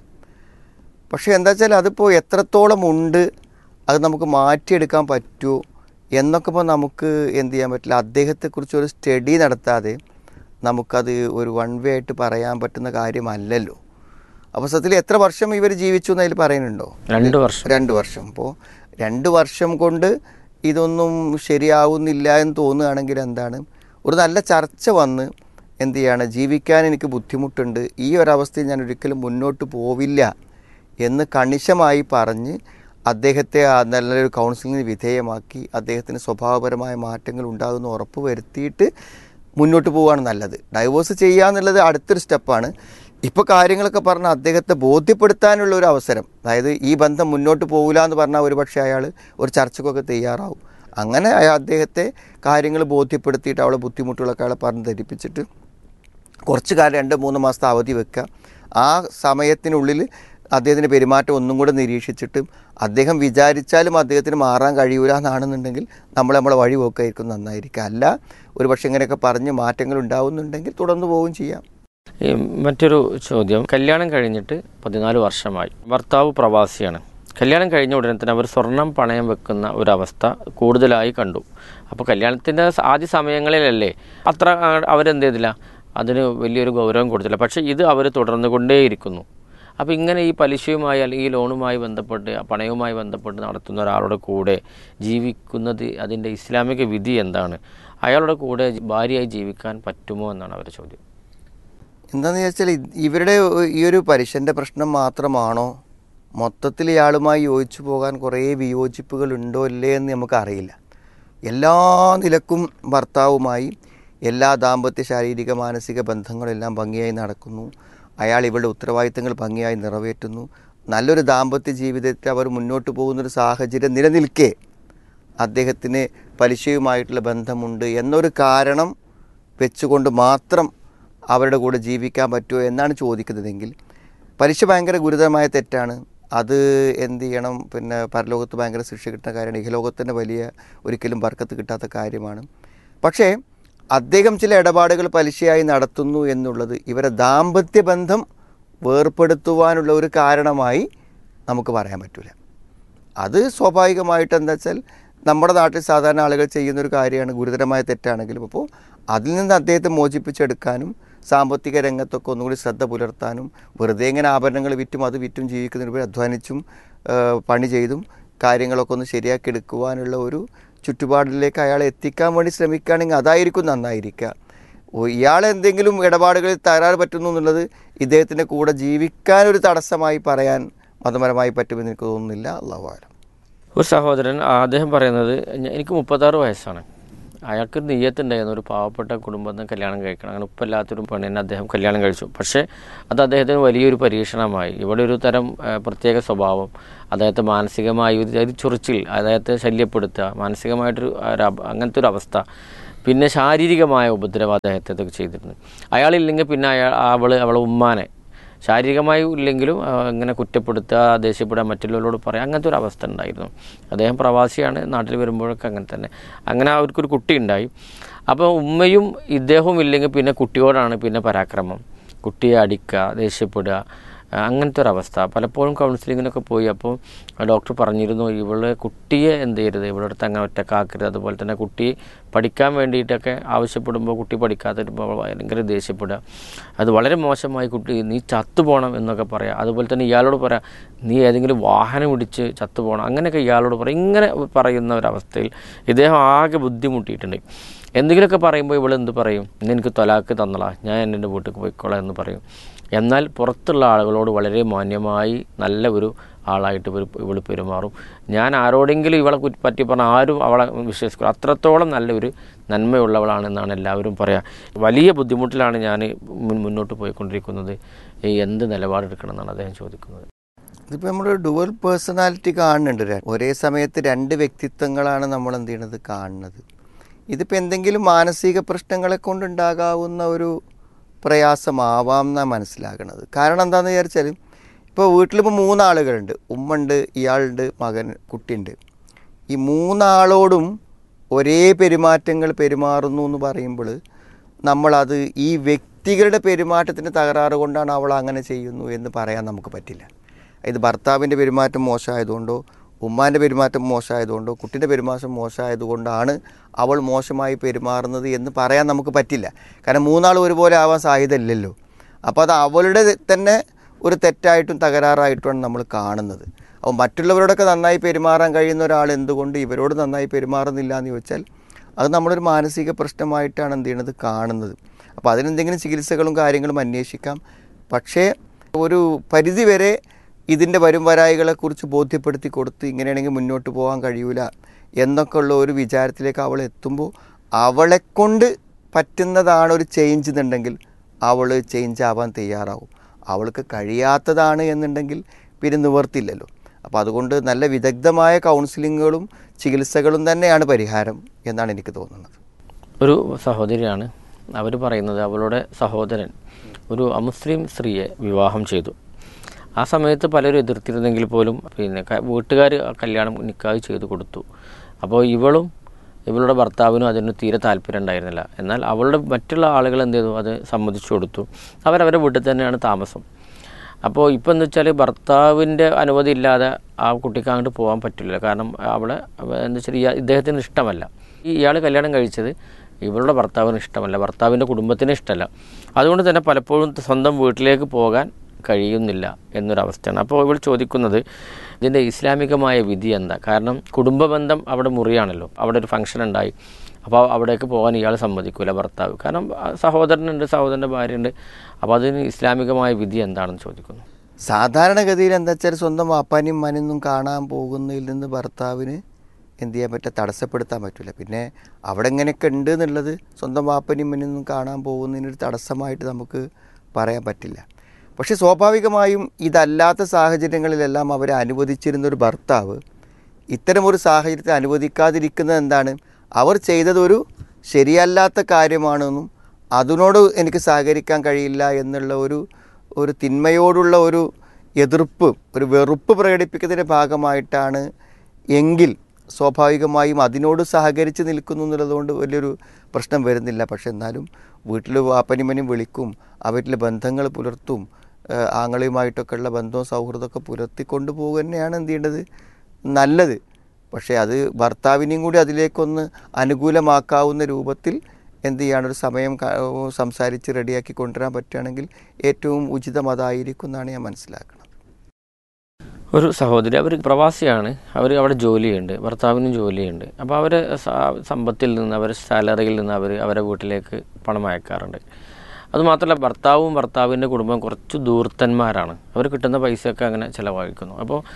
പക്ഷേ എന്താ വെച്ചാൽ അതിപ്പോൾ എത്രത്തോളം ഉണ്ട് അത് നമുക്ക് മാറ്റിയെടുക്കാൻ പറ്റുമോ എന്നൊക്കെ ഇപ്പോൾ നമുക്ക് എന്ത് ചെയ്യാൻ പറ്റില്ല അദ്ദേഹത്തെക്കുറിച്ച് ഒരു സ്റ്റഡി നടത്താതെ നമുക്കത് ഒരു വൺ വേ ആയിട്ട് പറയാൻ പറ്റുന്ന കാര്യമല്ലല്ലോ അപ്പോൾ സത്യത്തിൽ എത്ര വർഷം ഇവർ ജീവിച്ചു എന്ന് അതിൽ പറയുന്നുണ്ടോ രണ്ട് വർഷം രണ്ട് വർഷം അപ്പോൾ രണ്ട് വർഷം കൊണ്ട് ഇതൊന്നും ശരിയാവുന്നില്ല എന്ന് തോന്നുകയാണെങ്കിൽ എന്താണ് ഒരു നല്ല ചർച്ച വന്ന് എന്ത് ചെയ്യാണ് ജീവിക്കാൻ എനിക്ക് ബുദ്ധിമുട്ടുണ്ട് ഈ ഒരവസ്ഥയിൽ ഞാൻ ഒരിക്കലും മുന്നോട്ട് പോവില്ല എന്ന് കണിശമായി പറഞ്ഞ് അദ്ദേഹത്തെ ആ നല്ലൊരു കൗൺസിലിങ്ങിന് വിധേയമാക്കി അദ്ദേഹത്തിന് സ്വഭാവപരമായ മാറ്റങ്ങൾ ഉണ്ടാകുന്ന ഉറപ്പ് വരുത്തിയിട്ട് മുന്നോട്ട് പോവുകയാണ് നല്ലത് ഡൈവോഴ്സ് ചെയ്യുക എന്നുള്ളത് അടുത്തൊരു സ്റ്റെപ്പാണ് ഇപ്പോൾ കാര്യങ്ങളൊക്കെ പറഞ്ഞ് അദ്ദേഹത്തെ ബോധ്യപ്പെടുത്താനുള്ള ഒരു അവസരം അതായത് ഈ ബന്ധം മുന്നോട്ട് പോകില്ല എന്ന് പറഞ്ഞാൽ ഒരുപക്ഷെ അയാൾ ഒരു ചർച്ചക്കൊക്കെ തയ്യാറാവും അങ്ങനെ അയാൾ അദ്ദേഹത്തെ കാര്യങ്ങൾ ബോധ്യപ്പെടുത്തിയിട്ട് അവളെ ബുദ്ധിമുട്ടുകളൊക്കെ അയാളെ പറഞ്ഞ് ധരിപ്പിച്ചിട്ട് കുറച്ച് കാലം രണ്ട് മൂന്ന് മാസത്തെ അവധി വെക്കുക ആ സമയത്തിനുള്ളിൽ അദ്ദേഹത്തിൻ്റെ പെരുമാറ്റം ഒന്നും കൂടെ നിരീക്ഷിച്ചിട്ട് അദ്ദേഹം വിചാരിച്ചാലും അദ്ദേഹത്തിന് മാറാൻ കഴിയൂല എന്നാണെന്നുണ്ടെങ്കിൽ നമ്മൾ നമ്മളെ വഴി പോക്കായിരിക്കും നന്നായിരിക്കുക അല്ല ഒരു പക്ഷേ ഇങ്ങനെയൊക്കെ പറഞ്ഞ് മാറ്റങ്ങൾ ഉണ്ടാവുന്നുണ്ടെങ്കിൽ തുടർന്ന് പോവുകയും ചെയ്യാം ഈ മറ്റൊരു ചോദ്യം കല്യാണം കഴിഞ്ഞിട്ട് പതിനാല് വർഷമായി ഭർത്താവ് പ്രവാസിയാണ് കല്യാണം കഴിഞ്ഞ ഉടനെ തന്നെ അവർ സ്വർണം പണയം വെക്കുന്ന ഒരവസ്ഥ കൂടുതലായി കണ്ടു അപ്പോൾ കല്യാണത്തിൻ്റെ ആദ്യ സമയങ്ങളിലല്ലേ അത്ര ആ- അവരെന്ത് ചെയ്തില്ല അതിന് വലിയൊരു ഗൗരവം കൊടുത്തില്ല പക്ഷേ ഇത് അവർ തുടർന്നു കൊണ്ടേയിരിക്കുന്നു അപ്പോൾ ഇങ്ങനെ ഈ പലിശയുമായി അല്ലെങ്കിൽ ഈ ലോണുമായി ബന്ധപ്പെട്ട് ആ പണയവുമായി ബന്ധപ്പെട്ട് നടത്തുന്ന ഒരാളുടെ കൂടെ ജീവിക്കുന്നത് അതിൻ്റെ ഇസ്ലാമിക വിധി എന്താണ് അയാളുടെ കൂടെ ഭാര്യയായി ജീവിക്കാൻ പറ്റുമോ എന്നാണ് അവരുടെ ചോദ്യം എന്താണെന്ന് ചോദിച്ചാൽ ഇത് ഇവരുടെ ഈ ഒരു പലിശൻ്റെ പ്രശ്നം മാത്രമാണോ മൊത്തത്തിൽ ഇയാളുമായി യോജിച്ചു പോകാൻ കുറേ വിയോജിപ്പുകൾ ഉണ്ടോ ഇല്ലേ എന്ന് നമുക്കറിയില്ല എല്ലാ നിലക്കും ഭർത്താവുമായി എല്ലാ ദാമ്പത്യ ശാരീരിക മാനസിക ബന്ധങ്ങളെല്ലാം ഭംഗിയായി നടക്കുന്നു അയാൾ ഇവളുടെ ഉത്തരവാദിത്തങ്ങൾ ഭംഗിയായി നിറവേറ്റുന്നു നല്ലൊരു ദാമ്പത്യ ജീവിതത്തിൽ അവർ മുന്നോട്ട് പോകുന്നൊരു സാഹചര്യം നിലനിൽക്കെ അദ്ദേഹത്തിന് പലിശയുമായിട്ടുള്ള ബന്ധമുണ്ട് എന്നൊരു കാരണം വെച്ചുകൊണ്ട് മാത്രം അവരുടെ കൂടെ ജീവിക്കാൻ പറ്റുമോ എന്നാണ് ചോദിക്കുന്നതെങ്കിൽ പലിശ ഭയങ്കര ഗുരുതരമായ തെറ്റാണ് അത് എന്ത് ചെയ്യണം പിന്നെ പരലോകത്ത് ഭയങ്കര ശിക്ഷ കിട്ടുന്ന കാര്യമാണ് ഇഹലോകത്തിൻ്റെ വലിയ ഒരിക്കലും ബർക്കത്ത് കിട്ടാത്ത കാര്യമാണ് പക്ഷേ അദ്ദേഹം ചില ഇടപാടുകൾ പലിശയായി നടത്തുന്നു എന്നുള്ളത് ഇവരെ ദാമ്പത്യ ബന്ധം വേർപ്പെടുത്തുവാനുള്ള ഒരു കാരണമായി നമുക്ക് പറയാൻ പറ്റില്ല അത് സ്വാഭാവികമായിട്ട് എന്താ വെച്ചാൽ നമ്മുടെ നാട്ടിൽ സാധാരണ ആളുകൾ ചെയ്യുന്ന ഒരു കാര്യമാണ് ഗുരുതരമായ തെറ്റാണെങ്കിലും അപ്പോൾ അതിൽ നിന്ന് അദ്ദേഹത്തെ മോചിപ്പിച്ചെടുക്കാനും സാമ്പത്തിക രംഗത്തൊക്കെ ഒന്നുകൂടി ശ്രദ്ധ പുലർത്താനും വെറുതെ ഇങ്ങനെ ആഭരണങ്ങൾ വിറ്റും അത് വിറ്റും ജീവിക്കുന്നതിന് അധ്വാനിച്ചും ആ, പണി ചെയ്തും കാര്യങ്ങളൊക്കെ ഒന്ന് ശരിയാക്കി എടുക്കുവാനുള്ള ഒരു ചുറ്റുപാടിലേക്ക് അയാളെ എത്തിക്കാൻ വേണ്ടി ശ്രമിക്കുകയാണെങ്കിൽ അതായിരിക്കും നന്നായിരിക്കുക ഓ, ഇയാളെ എന്തെങ്കിലും ഇടപാടുകളിൽ തകരാറ് പറ്റുന്നു എന്നുള്ളത് ഇദ്ദേഹത്തിൻ്റെ കൂടെ ജീവിക്കാൻ ഒരു തടസ്സമായി പറയാൻ മതപരമായി പറ്റുമെന്ന് എനിക്ക് തോന്നുന്നില്ല അള്ളാഹു ആലം ഒരു സഹോദരൻ ആ, അദ്ദേഹം പറയുന്നത് "ഞ- എനിക്ക് മുപ്പത്താറ് വയസ്സാണ് അയാൾക്ക് നെയ്യത്തുണ്ടായിരുന്നു ഒരു പാവപ്പെട്ട കുടുംബത്തിന് കല്യാണം കഴിക്കണം അങ്ങനെ ഉപ്പല്ലാത്തൊരു പെണ്ണിനെ അദ്ദേഹം കല്യാണം കഴിച്ചു പക്ഷേ അത് അദ്ദേഹത്തിന് വലിയൊരു പരീക്ഷണമായി ഇവിടെ ഒരു തരം ആ, പ്രത്യേക സ്വഭാവം അദ്ദേഹത്തെ മാനസികമായി ഒരു ഒരു ചൊറിച്ചിൽ അദ്ദേഹത്തെ ശല്യപ്പെടുത്തുക മാനസികമായിട്ടൊരു ഒരു അപ- അങ്ങനത്തെ ഒരു അവസ്ഥ പിന്നെ ശാരീരികമായ ഉപദ്രവം അദ്ദേഹത്തെ ഇതൊക്കെ ചെയ്തിരുന്നു അയാളില്ലെങ്കിൽ പിന്നെ അയാൾ അവൾ അവളെ ഉമ്മാനെ ശാരീരികമായി ഇല്ലെങ്കിലും ആ, ഇങ്ങനെ കുറ്റപ്പെടുത്തുക ദേഷ്യപ്പെടുക മറ്റുള്ളവരോട് പറയുക അങ്ങനത്തെ ഒരു അവസ്ഥ ഉണ്ടായിരുന്നു അദ്ദേഹം പ്രവാസിയാണ് നാട്ടിൽ വരുമ്പോഴൊക്കെ അങ്ങനെ തന്നെ അങ്ങനെ അവർക്കൊരു കുട്ടി ഉണ്ടായി അപ്പോൾ ഉമ്മയും ഇദ്ദേഹവും ഇല്ലെങ്കിൽ പിന്നെ കുട്ടിയോടാണ് പിന്നെ പരാക്രമം കുട്ടിയെ അടിക്കുക ദേഷ്യപ്പെടുക ആ, അങ്ങനത്തെ ഒരു അവസ്ഥ പലപ്പോഴും കൗൺസിലിങ്ങിനൊക്കെ പോയി അപ്പോൾ ഡോക്ടർ പറഞ്ഞിരുന്നു ഇവള് കുട്ടിയെ എന്ത് ചെയ്യരുത് ഇവിടെ അടുത്ത് അങ്ങനെ ഒറ്റക്കാക്കരുത് അതുപോലെ തന്നെ കുട്ടി പഠിക്കാൻ വേണ്ടിയിട്ടൊക്കെ ആവശ്യപ്പെടുമ്പോൾ കുട്ടി പഠിക്കാതെ വരുമ്പോൾ അവൾ ഭയങ്കര ദേഷ്യപ്പെടുക അത് വളരെ മോശമായി കുട്ടി നീ ചത്തുപോകണം എന്നൊക്കെ പറയാം അതുപോലെ തന്നെ ഇയാളോട് പറയാം നീ ഏതെങ്കിലും വാഹനം ഇടിച്ച് ചത്തുപോകണം അങ്ങനെയൊക്കെ ഇയാളോട് പറയും ഇങ്ങനെ പറയുന്ന ഒരവസ്ഥയിൽ ഇദ്ദേഹം ആകെ ബുദ്ധിമുട്ടിയിട്ടുണ്ട് എന്തെങ്കിലുമൊക്കെ പറയുമ്പോൾ ഇവൾ എന്ത് പറയും ഇന്ന് എനിക്ക് തൊലാക്ക് തന്നളാ ഞാൻ എൻ്റെ വീട്ടിൽ പോയിക്കോളാം എന്ന് പറയും എന്നാൽ പുറത്തുള്ള ആളുകളോട് വളരെ മാന്യമായി നല്ല ഒരു ആളായിട്ട് ഇവർ ഇവൾ പെരുമാറും ഞാൻ ആരോടെങ്കിലും ഇവളെ കുറ്റി- പറ്റി പറഞ്ഞാൽ ആരും അവളെ വിശ്വസിക്കില്ല അത്രത്തോളം നല്ലൊരു നന്മയുള്ളവളാണെന്നാണ് എല്ലാവരും പറയുക വലിയ ബുദ്ധിമുട്ടിലാണ് ഞാൻ മുൻ- മുന്നോട്ട് പോയിക്കൊണ്ടിരിക്കുന്നത് ഈ എന്ത് നിലപാടെടുക്കണം എന്നാണ് അദ്ദേഹം ചോദിക്കുന്നത് ഇതിപ്പോൾ നമ്മൾ ഡുവൽ പേഴ്സണാലിറ്റി കാണുന്നുണ്ട് ര- ഒരേ സമയത്ത് രണ്ട് വ്യക്തിത്വങ്ങളാണ് നമ്മൾ എന്ത് ചെയ്യണത് കാണുന്നത് ഇതിപ്പോൾ എന്തെങ്കിലും മാനസിക പ്രശ്നങ്ങളെ കൊണ്ടുണ്ടാകാവുന്ന ഒരു പ്രയാസമാവാം എന്നാണ് മനസ്സിലാക്കണത് കാരണം എന്താണെന്ന് വിചാരിച്ചാൽ ഇപ്പോൾ വീട്ടിലിപ്പോൾ മൂന്നാളുകളുണ്ട് ഉമ്മ ഉണ്ട് ഇയാളുണ്ട് മകൻ കുട്ടിയുണ്ട് ഈ മൂന്നാളോടും ഒരേ പെരുമാറ്റങ്ങൾ പെരുമാറുന്നു എന്ന് പറയുമ്പോൾ നമ്മളത് ഈ വ്യക്തികളുടെ പെരുമാറ്റത്തിന് തകരാറ് കൊണ്ടാണ് അവൾ അങ്ങനെ ചെയ്യുന്നു എന്ന് പറയാൻ നമുക്ക് പറ്റില്ല ഇത് ഭർത്താവിൻ്റെ പെരുമാറ്റം മോശമായതുകൊണ്ടോ ഉമ്മാൻ്റെ പെരുമാറ്റം മോശമായതുകൊണ്ടോ കുട്ടിൻ്റെ പെരുമാറ്റം മോശമായതുകൊണ്ടാണ് അവൾ മോശമായി പെരുമാറുന്നത് എന്ന് പറയാൻ നമുക്ക് പറ്റില്ല കാരണം മൂന്നാൾ ഒരുപോലെ ആവാൻ സാധ്യതയില്ലല്ലോ അപ്പോൾ അത് അവളുടെ തന്നെ ഒരു തെറ്റായിട്ടും തകരാറായിട്ടുമാണ് നമ്മൾ കാണുന്നത് അപ്പോൾ മറ്റുള്ളവരോടൊക്കെ നന്നായി പെരുമാറാൻ കഴിയുന്ന ഒരാൾ എന്തുകൊണ്ട് ഇവരോട് നന്നായി പെരുമാറുന്നില്ല എന്ന് ചോദിച്ചാൽ അത് നമ്മളൊരു മാനസിക പ്രശ്നമായിട്ടാണ് എന്ത് ചെയ്യണത് കാണുന്നത് അപ്പോൾ അതിനെന്തെങ്കിലും ചികിത്സകളും കാര്യങ്ങളും അന്വേഷിക്കാം പക്ഷേ ഒരു പരിധി വരെ ഇതിൻ്റെ വരും വരായികളെക്കുറിച്ച് ബോധ്യപ്പെടുത്തി കൊടുത്ത് ഇങ്ങനെയാണെങ്കിൽ മുന്നോട്ട് പോകാൻ കഴിയൂല എന്നൊക്കെ ഉള്ള ഒരു വിചാരത്തിലേക്ക് അവൾ എത്തുമ്പോൾ അവളെക്കൊണ്ട് പറ്റുന്നതാണ് ഒരു ചേഞ്ച് എന്നുണ്ടെങ്കിൽ അവൾ ചേഞ്ച് ആവാൻ തയ്യാറാവും അവൾക്ക് കഴിയാത്തതാണ് എന്നുണ്ടെങ്കിൽ പിന്നെ നിവർത്തില്ലല്ലോ അപ്പോൾ അതുകൊണ്ട് നല്ല വിദഗ്ധമായ കൗൺസിലിങ്ങുകളും ചികിത്സകളും തന്നെയാണ് പരിഹാരം എന്നാണ് എനിക്ക് തോന്നുന്നത് ഒരു സഹോദരിയാണ് അവർ പറയുന്നത് അവളുടെ സഹോദരൻ ഒരു അമുസ്ലിം സ്ത്രീയെ വിവാഹം ചെയ്തു ആ സമയത്ത് പലരും എതിർത്തിരുന്നെങ്കിൽ പോലും പിന്നെ വീട്ടുകാർ കല്യാണം നിക്കാഹ് ചെയ്തു കൊടുത്തു അപ്പോൾ ഇവളും ഇവളുടെ ഭർത്താവിനും അതിന് തീരെ താല്പര്യം ഉണ്ടായിരുന്നില്ല എന്നാൽ അവളുടെ മറ്റുള്ള ആളുകൾ എന്ത് ചെയ്തു അത് സമ്മതിച്ചു കൊടുത്തു അവരവരുടെ വീട്ടിൽ തന്നെയാണ് താമസം അപ്പോൾ ഇപ്പം എന്ന് വെച്ചാൽ ഭർത്താവിൻ്റെ അനുമതി ഇല്ലാതെ ആ കുട്ടിക്ക് അങ്ങോട്ട് പോകാൻ പറ്റില്ല കാരണം അവളെ എന്താ വെച്ചാൽ ഇയാ- ഇദ്ദേഹത്തിന് ഇഷ്ടമല്ല ഈ ഇയാൾ കല്യാണം കഴിച്ചത് ഇവളുടെ ഭർത്താവിന് ഇഷ്ടമല്ല ഭർത്താവിൻ്റെ കുടുംബത്തിന് ഇഷ്ടമല്ല അതുകൊണ്ട് തന്നെ പലപ്പോഴും സ്വന്തം വീട്ടിലേക്ക് പോകാൻ കഴിയുന്നില്ല എന്നൊരവസ്ഥയാണ് അപ്പോൾ ഇവൾ ചോദിക്കുന്നത് ഇതിൻ്റെ ഇസ്ലാമികമായ വിധി എന്താ കാരണം കുടുംബ ബന്ധം അവിടെ മുറിയാണല്ലോ അവിടെ ഒരു ഫംഗ്ഷൻ ഉണ്ടായി അപ്പോൾ അവിടേക്ക് പോകാൻ ഇയാൾ സമ്മതിക്കൂല ഭർത്താവ് കാരണം ആ, സഹോദരനുണ്ട് സഹോദരൻ്റെ ഭാര്യയുണ്ട് അപ്പോൾ അതിന് ഇസ്ലാമികമായ വിധി എന്താണെന്ന് ചോദിക്കുന്നു സാധാരണഗതിയിൽ എന്താ വെച്ചാൽ സ്വന്തം വാപ്പാനും മനൊന്നും കാണാൻ പോകുന്നതിൽ നിന്ന് ഭർത്താവിന് എന്ത് ചെയ്യാൻ പറ്റുക തടസ്സപ്പെടുത്താൻ പറ്റില്ല പിന്നെ അവിടെ എങ്ങനെയൊക്കെ ഉണ്ട് എന്നുള്ളത് സ്വന്തം വാപ്പനും മനൊന്നും കാണാൻ പോകുന്നതിനൊരു തടസ്സമായിട്ട് നമുക്ക് പറയാൻ പറ്റില്ല പക്ഷെ സ്വാഭാവികമായും ഇതല്ലാത്ത സാഹചര്യങ്ങളിലെല്ലാം അവരെ അനുവദിച്ചിരുന്ന ഒരു ഭർത്താവ് ഇത്തരമൊരു സാഹചര്യത്തെ അനുവദിക്കാതിരിക്കുന്നത് എന്താണ് അവർ ചെയ്തതൊരു ശരിയല്ലാത്ത കാര്യമാണെന്നും അതിനോട് എനിക്ക് സഹകരിക്കാൻ കഴിയില്ല എന്നുള്ള ഒരു ഒരു തിന്മയോടുള്ള ഒരു എതിർപ്പ് ഒരു വെറുപ്പ് പ്രകടിപ്പിക്കുന്നതിൻ്റെ ഭാഗമായിട്ടാണ് എങ്കിൽ സ്വാഭാവികമായും അതിനോട് സഹകരിച്ച് നിൽക്കുന്നു എന്നുള്ളതുകൊണ്ട് വലിയൊരു പ്രശ്നം വരുന്നില്ല പക്ഷെ എന്നാലും വീട്ടിൽ വാപ്പനിമനും വിളിക്കും ആ വീട്ടിലെ ബന്ധങ്ങൾ പുലർത്തും ഏഹ് ആങ്ങളെയുമായിട്ടൊക്കെ ഉള്ള ബന്ധവും സൗഹൃദമൊക്കെ പുലർത്തിക്കൊണ്ട് പോകുക തന്നെയാണ് എന്ത് ചെയ്യേണ്ടത് നല്ലത് പക്ഷേ അത് ഭർത്താവിനെയും കൂടി അതിലേക്കൊന്ന് അനുകൂലമാക്കാവുന്ന രൂപത്തിൽ എന്ത് ചെയ്യാണ് ഒരു സമയം ക- സംസാരിച്ച് റെഡിയാക്കി കൊണ്ടുവരാൻ പറ്റുകയാണെങ്കിൽ ഏറ്റവും ഉചിതം അതായിരിക്കും എന്നാണ് ഞാൻ മനസ്സിലാക്കുന്നത് ഒരു സഹോദരി അവർ പ്രവാസിയാണ് അവർ അവിടെ ജോലിയുണ്ട് ഭർത്താവിനും ജോലിയുണ്ട് അപ്പോൾ അവർ സമ്പത്തിൽ നിന്ന് അവരുടെ സാലറിയിൽ നിന്ന് അവർ അവരെ വീട്ടിലേക്ക് പണം അയക്കാറുണ്ട് അതുമാത്രമല്ല ഭർത്താവും ഭർത്താവിൻ്റെ കുടുംബം കുറച്ച് ദൂർത്തന്മാരാണ് അവർ കിട്ടുന്ന പൈസയൊക്കെ അങ്ങനെ ചിലവഴിക്കുന്നു അപ്പോൾ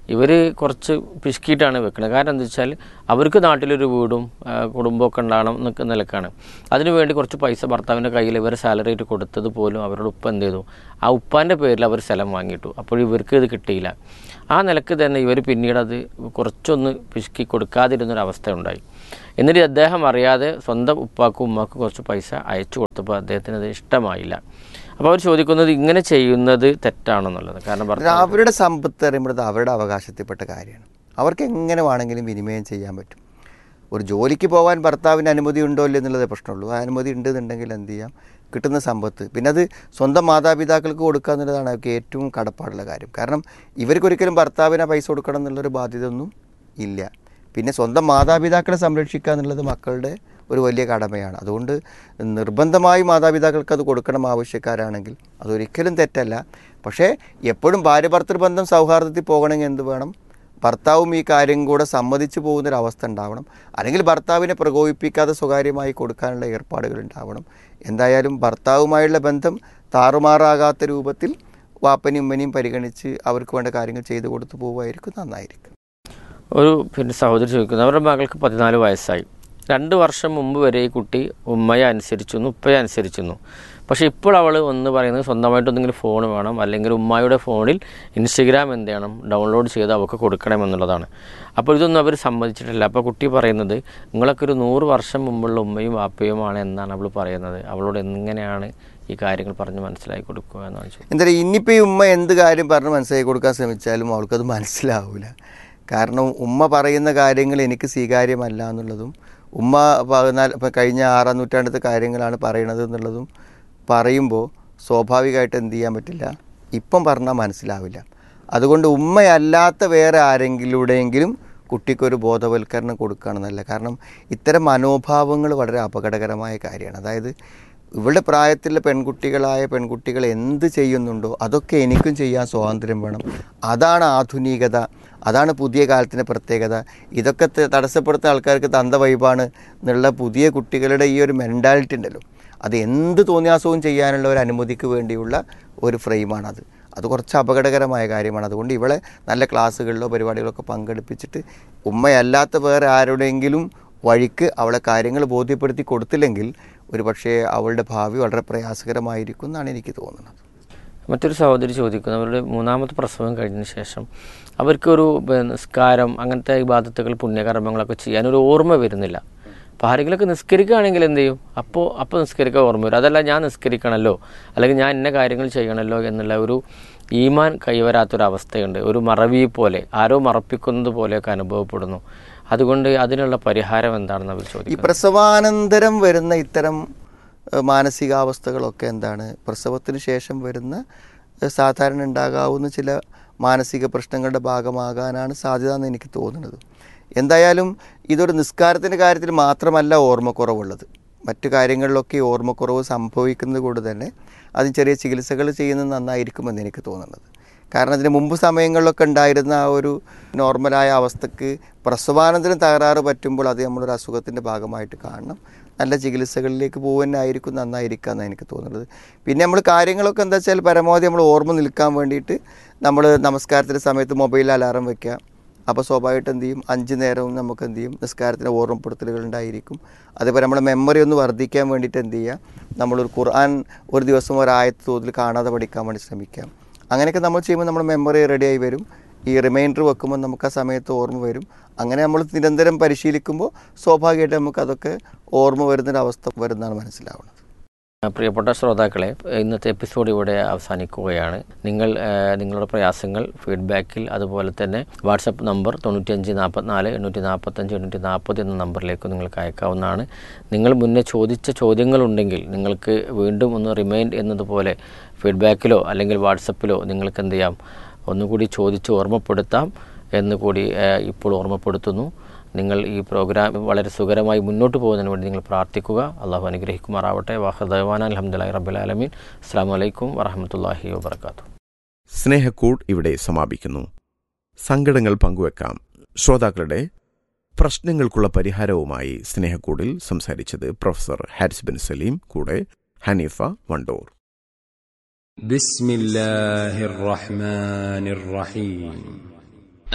ഇവർ കുറച്ച് പിശുക്കിയിട്ടാണ് വെക്കുന്നത് കാരണം എന്താ വെച്ചാൽ അവർക്ക് നാട്ടിലൊരു വീടും ആ, കുടുംബമൊക്കെ ഉണ്ടാകണം എന്നൊക്കെ നിലക്കാണ് അതിനുവേണ്ടി കുറച്ച് പൈസ ഭർത്താവിൻ്റെ കയ്യിൽ ഇവർ സാലറി ആയിട്ട് കൊടുത്തത് പോലും അവരുടെ ഉപ്പ എന്ത് ചെയ്തു ആ ഉപ്പാൻ്റെ പേരിൽ അവർ സ്ഥലം വാങ്ങിയിട്ടു അപ്പോൾ ഇവർക്ക് ഇത് കിട്ടിയില്ല ആ നിലക്ക് തന്നെ ഇവർ പിന്നീട് അത് കുറച്ചൊന്ന് പിശുക്കി കൊടുക്കാതിരുന്നൊരവസ്ഥ ഉണ്ടായി എന്നിട്ട് അദ്ദേഹം അറിയാതെ സ്വന്തം ഉപ്പാക്കും ഉമ്മാക്കും കുറച്ച് പൈസ അയച്ചു കൊടുത്തപ്പോൾ അദ്ദേഹത്തിന് അത് ഇഷ്ടമായില്ല അപ്പോൾ അവർ ചോദിക്കുന്നത് ഇങ്ങനെ ചെയ്യുന്നത് തെറ്റാണെന്നുള്ളത് കാരണം ഇത് ഭർത്താവ് അവരുടെ സമ്പത്ത് അറിയുമ്പോൾ അവരുടെ അവകാശത്തിൽപ്പെട്ട കാര്യമാണ് അവർക്ക് എങ്ങനെ വേണമെങ്കിലും വിനിമയം ചെയ്യാൻ പറ്റും ഒരു ജോലിക്ക് പോകാൻ ഭർത്താവിന് അനുമതി ഉണ്ടോ ഇല്ലയോ എന്നുള്ളതേ പ്രശ്നമുള്ളൂ ആ അനുമതി ഉണ്ടെന്നുണ്ടെങ്കിൽ എന്ത് ചെയ്യാം കിട്ടുന്ന സമ്പത്ത് പിന്നെ അത് സ്വന്തം മാതാപിതാക്കൾക്ക് കൊടുക്കുക എന്നുള്ളതാണ് അവർക്ക് ഏറ്റവും കടപ്പാടുള്ള കാര്യം കാരണം ഇവർക്കൊരിക്കലും ഭർത്താവിനെ പൈസ കൊടുക്കണം എന്നുള്ളൊരു ബാധ്യത ഒന്നും ഇല്ല പിന്നെ സ്വന്തം മാതാപിതാക്കളെ സംരക്ഷിക്കുക എന്നുള്ളത് മക്കളുടെ ഒരു വലിയ കടമയാണ് അതുകൊണ്ട് നിർബന്ധമായി മാതാപിതാക്കൾക്ക് അത് കൊടുക്കണം ആവശ്യക്കാരാണെങ്കിൽ അതൊരിക്കലും തെറ്റല്ല പക്ഷേ എപ്പോഴും ഭാര്യ ഭർത്തൃബന്ധം സൗഹാർദ്ദത്തിൽ പോകണമെങ്കിൽ എന്ത് വേണം ഭർത്താവും ഈ കാര്യം കൂടെ സമ്മതിച്ചു പോകുന്നൊരവസ്ഥ ഉണ്ടാവണം അല്ലെങ്കിൽ ഭർത്താവിനെ പ്രകോപിപ്പിക്കാതെ സ്വകാര്യമായി കൊടുക്കാനുള്ള ഏർപ്പാടുകൾ ഉണ്ടാവണം എന്തായാലും ഭർത്താവുമായുള്ള ബന്ധം താറുമാറാകാത്ത രൂപത്തിൽ വാപ്പനെയും ഉമ്മനെയും പരിഗണിച്ച് അവർക്ക് വേണ്ട കാര്യങ്ങൾ ചെയ്തു കൊടുത്തു പോവുമായിരിക്കും നന്നായിരിക്കും ഒരു പിന്നെ സഹോദരി ചോദിക്കുന്നു അവരുടെ മകൾക്ക് പതിനാല് വയസ്സായി രണ്ട് വർഷം മുമ്പ് വരെ ഈ കുട്ടി ഉമ്മയെ അനുസരിച്ചിരുന്നു ഉപ്പയെ അനുസരിച്ചിരുന്നു പക്ഷേ ഇപ്പോൾ അവൾ ഒന്ന് പറയുന്നത് സ്വന്തമായിട്ട് എന്തെങ്കിലും ഫോൺ വേണം അല്ലെങ്കിൽ ഉമ്മായുടെ ഫോണിൽ ഇൻസ്റ്റഗ്രാം എന്ത് ചെയ്യണം ഡൗൺലോഡ് ചെയ്ത് അവൾക്ക് കൊടുക്കണം എന്നുള്ളതാണ് അപ്പോൾ ഇതൊന്നും അവർ സമ്മതിച്ചിട്ടില്ല അപ്പോൾ കുട്ടി പറയുന്നത് നിങ്ങളൊക്കെ ഒരു നൂറ് വർഷം മുമ്പുള്ള ഉമ്മയും വാപ്പയുമാണ് എന്നാണ് അവൾ പറയുന്നത് അവളോട് എങ്ങനെയാണ് ഈ കാര്യങ്ങൾ പറഞ്ഞ് മനസ്സിലാക്കി കൊടുക്കുക എന്നാണ് ചോദിച്ചത് എന്തായാലും ഇനിയിപ്പോൾ ഈ ഉമ്മ എന്ത് കാര്യം പറഞ്ഞ് മനസ്സിലാക്കി കൊടുക്കാൻ ശ്രമിച്ചാലും അവൾക്കത് മനസ്സിലാവില്ല കാരണം ഉമ്മ പറയുന്ന കാര്യങ്ങൾ എനിക്ക് സ്വീകാര്യമല്ല എന്നുള്ളതും ഉമ്മ പതിനാല് ഇപ്പം കഴിഞ്ഞ ആറാം നൂറ്റാണ്ടത്തെ കാര്യങ്ങളാണ് പറയണത് എന്നുള്ളതും പറയുമ്പോൾ സ്വാഭാവികമായിട്ട് എന്ത് ചെയ്യാൻ പറ്റില്ല ഇപ്പം പറഞ്ഞാൽ മനസ്സിലാവില്ല അതുകൊണ്ട് ഉമ്മയല്ലാത്ത വേറെ ആരെങ്കിലൂടെയെങ്കിലും കുട്ടിക്കൊരു ബോധവൽക്കരണം കൊടുക്കുകയാണെന്നല്ല കാരണം ഇത്തരം മനോഭാവങ്ങൾ വളരെ അപകടകരമായ കാര്യമാണ് അതായത് ഇവളുടെ പ്രായത്തിലുള്ള പെൺകുട്ടികളായ പെൺകുട്ടികൾ എന്ത് ചെയ്യുന്നുണ്ടോ അതൊക്കെ എനിക്കും ചെയ്യാൻ സ്വാതന്ത്ര്യം വേണം അതാണ് ആധുനികത അതാണ് പുതിയ കാലത്തിൻ്റെ പ്രത്യേകത ഇതൊക്കെ ത- തടസ്സപ്പെടുത്തുന്ന ആൾക്കാർക്ക് തന്ത വൈബാണ് എന്നുള്ള പുതിയ കുട്ടികളുടെ ഈ ഒരു മെൻറ്റാലിറ്റി ഉണ്ടല്ലോ അത് എന്ത് തോന്നിയാസവും ചെയ്യാനുള്ള ഒരു അനുമതിക്ക് വേണ്ടിയുള്ള ഒരു ഫ്രെയിമാണത് അത് കുറച്ച് അപകടകരമായ കാര്യമാണ് അതുകൊണ്ട് ഇവളെ നല്ല ക്ലാസ്സുകളിലോ പരിപാടികളൊക്കെ പങ്കെടുപ്പിച്ചിട്ട് ഉമ്മയല്ലാത്ത വേറെ ആരുടെയെങ്കിലും വഴിക്ക് അവളെ കാര്യങ്ങൾ ബോധ്യപ്പെടുത്തി കൊടുത്തില്ലെങ്കിൽ ഒരു പക്ഷേ അവളുടെ ഭാവി വളരെ പ്രയാസകരമായിരിക്കും എന്നാണ് എനിക്ക് തോന്നുന്നത് മറ്റൊരു സഹോദരി ചോദിക്കുന്നു അവരുടെ മൂന്നാമത്തെ പ്രസവം കഴിഞ്ഞതിന് ശേഷം അവർക്കൊരു പിന്നെ, നിസ്കാരം അങ്ങനത്തെ ഇബാദത്തുകൾ പുണ്യകർമ്മങ്ങളൊക്കെ ചെയ്യാൻ ഒരു ഓർമ്മ വരുന്നില്ല അപ്പോൾ ആരെങ്കിലുമൊക്കെ നിസ്കരിക്കുകയാണെങ്കിൽ എന്ത് ചെയ്യും അപ്പോൾ അപ്പോൾ നിസ്കരിക്കാൻ ഓർമ്മ വരും അതല്ല ഞാൻ നിസ്കരിക്കണമല്ലോ അല്ലെങ്കിൽ ഞാൻ ഇന്ന കാര്യങ്ങൾ ചെയ്യണമല്ലോ എന്നുള്ള ഒരു ഈമാൻ കൈവരാത്തൊരവസ്ഥയുണ്ട് ഒരു മറവി പോലെ ആരോ മറപ്പിക്കുന്നത് പോലെയൊക്കെ അനുഭവപ്പെടുന്നു അതുകൊണ്ട് അതിനുള്ള പരിഹാരം എന്താണെന്ന് അവർ ഈ ചോദിക്കുന്നു പ്രസവാനന്തരം വരുന്ന ഇത്തരം ഏഹ്, മാനസികാവസ്ഥകളൊക്കെ എന്താണ് പ്രസവത്തിന് ശേഷം വരുന്ന ഏഹ്, സാധാരണ ഉണ്ടാകാവുന്ന ചില മാനസിക പ്രശ്നങ്ങളുടെ ഭാഗമാകാനാണ് സാധ്യത എന്ന് എനിക്ക് തോന്നുന്നത് എന്തായാലും ഇതൊരു നിസ്കാരത്തിൻ്റെ കാര്യത്തിൽ മാത്രമല്ല ഓർമ്മക്കുറവുള്ളത് മറ്റു കാര്യങ്ങളിലൊക്കെ ഈ ഓർമ്മക്കുറവ് സംഭവിക്കുന്നത് കൊണ്ട് തന്നെ അതിന് ചെറിയ ചികിത്സകൾ ചെയ്യുന്നത് നന്നായിരിക്കുമെന്ന് എനിക്ക് തോന്നുന്നത് കാരണം അതിന് മുമ്പ് സമയങ്ങളിലൊക്കെ ഉണ്ടായിരുന്ന ആ ഒരു നോർമലായ അവസ്ഥക്ക് പ്രസവാനന്തരം തകരാറ് പറ്റുമ്പോൾ അത് നമ്മളൊരു അസുഖത്തിൻ്റെ ഭാഗമായിട്ട് കാണണം നല്ല ചികിത്സകളിലേക്ക് പോകുന്നതായിരിക്കും നന്നായിരിക്കുക എന്നാണ് എനിക്ക് തോന്നുന്നത് പിന്നെ നമ്മൾ കാര്യങ്ങളൊക്കെ എന്താ വെച്ചാൽ പരമാവധി നമ്മൾ ഓർമ്മ നിൽക്കാൻ വേണ്ടിയിട്ട് നമ്മൾ നമസ്കാരത്തിൻ്റെ സമയത്ത് മൊബൈൽ അലാറം വെക്കുക അപ്പോൾ സ്വാഭാവികമായിട്ട് എന്ത് ചെയ്യും അഞ്ച് നേരവും നമുക്ക് എന്ത് ചെയ്യും നിസ്കാരത്തിന് ഓർമ്മപ്പെടുത്തലുകൾ ഉണ്ടായിരിക്കും അതേപോലെ നമ്മുടെ മെമ്മറി ഒന്ന് വർദ്ധിക്കാൻ വേണ്ടിയിട്ട് എന്ത് ചെയ്യുക നമ്മളൊരു ഖുർആൻ ഒരു ദിവസം ഒരായത്ത് തോതിൽ കാണാതെ പഠിക്കാൻ വേണ്ടി ശ്രമിക്കാം അങ്ങനെയൊക്കെ നമ്മൾ ചെയ്യുമ്പോൾ നമ്മുടെ മെമ്മറി റെഡിയായി വരും ഈ റിമൈൻഡർ വെക്കുമ്പോൾ നമുക്ക് ആ സമയത്ത് ഓർമ്മ വരും അങ്ങനെ നമ്മൾ നിരന്തരം പരിശീലിക്കുമ്പോൾ സ്വാഭാവികമായിട്ട് നമുക്ക് അതൊക്കെ ഓർമ്മ വരുന്നൊരവസ്ഥ വരുന്നതാണ് മനസ്സിലാവുന്നത് പ്രിയപ്പെട്ട ശ്രോതാക്കളെ ഇന്നത്തെ എപ്പിസോഡ് ഇവിടെ അവസാനിക്കുകയാണ് നിങ്ങൾ ആ, നിങ്ങളുടെ പ്രയാസങ്ങൾ ഫീഡ്ബാക്കിൽ അതുപോലെ തന്നെ വാട്സപ്പ് നമ്പർ തൊണ്ണൂറ്റിയഞ്ച് നാൽപ്പത്തിനാല് എണ്ണൂറ്റി നാൽപ്പത്തഞ്ച് എണ്ണൂറ്റി നാൽപ്പത് എന്ന നമ്പറിലേക്ക് നിങ്ങൾക്ക് അയക്കാവുന്നതാണ് നിങ്ങൾ മുന്നേ ചോദിച്ച ചോദ്യങ്ങളുണ്ടെങ്കിൽ നിങ്ങൾക്ക് വീണ്ടും ഒന്ന് റിമൈൻഡ് എന്നതുപോലെ ഫീഡ്ബാക്കിലോ അല്ലെങ്കിൽ വാട്സപ്പിലോ നിങ്ങൾക്ക് എന്ത് ചെയ്യാം ഒന്നുകൂടി ചോദിച്ച് ഓർമ്മപ്പെടുത്താം എന്ന് കൂടി ആ, ഇപ്പോൾ ഓർമ്മപ്പെടുത്തുന്നു നിങ്ങൾ ഈ പ്രോഗ്രാം വളരെ സുഖകരമായി മുന്നോട്ട് പോകുന്നതിന് വേണ്ടി നിങ്ങൾ പ്രാർത്ഥിക്കുക അള്ളാഹു അനുഗ്രഹിക്കുമാറാവട്ടെ വാഹദവാൻ അലഹമുല്ലാ റബ്ബുലാലമീൻ അസ്സാം വലൈക്കും വറഹമത്തല്ലാഹി വാബർക്കാത്തു സ്നേഹക്കൂട് ഇവിടെ സമാപിക്കുന്നു സങ്കടങ്ങൾ പങ്കുവെക്കാം ശ്രോതാക്കളുടെ പ്രശ്നങ്ങൾക്കുള്ള പരിഹാരവുമായി സ്നേഹക്കൂടിൽ സംസാരിച്ചത് പ്രൊഫസർ ഹാരിസ് ബിൻ സലീം കൂടെ ഹനീഫ വണ്ടൂർ بسم الله الرحمن الرحيم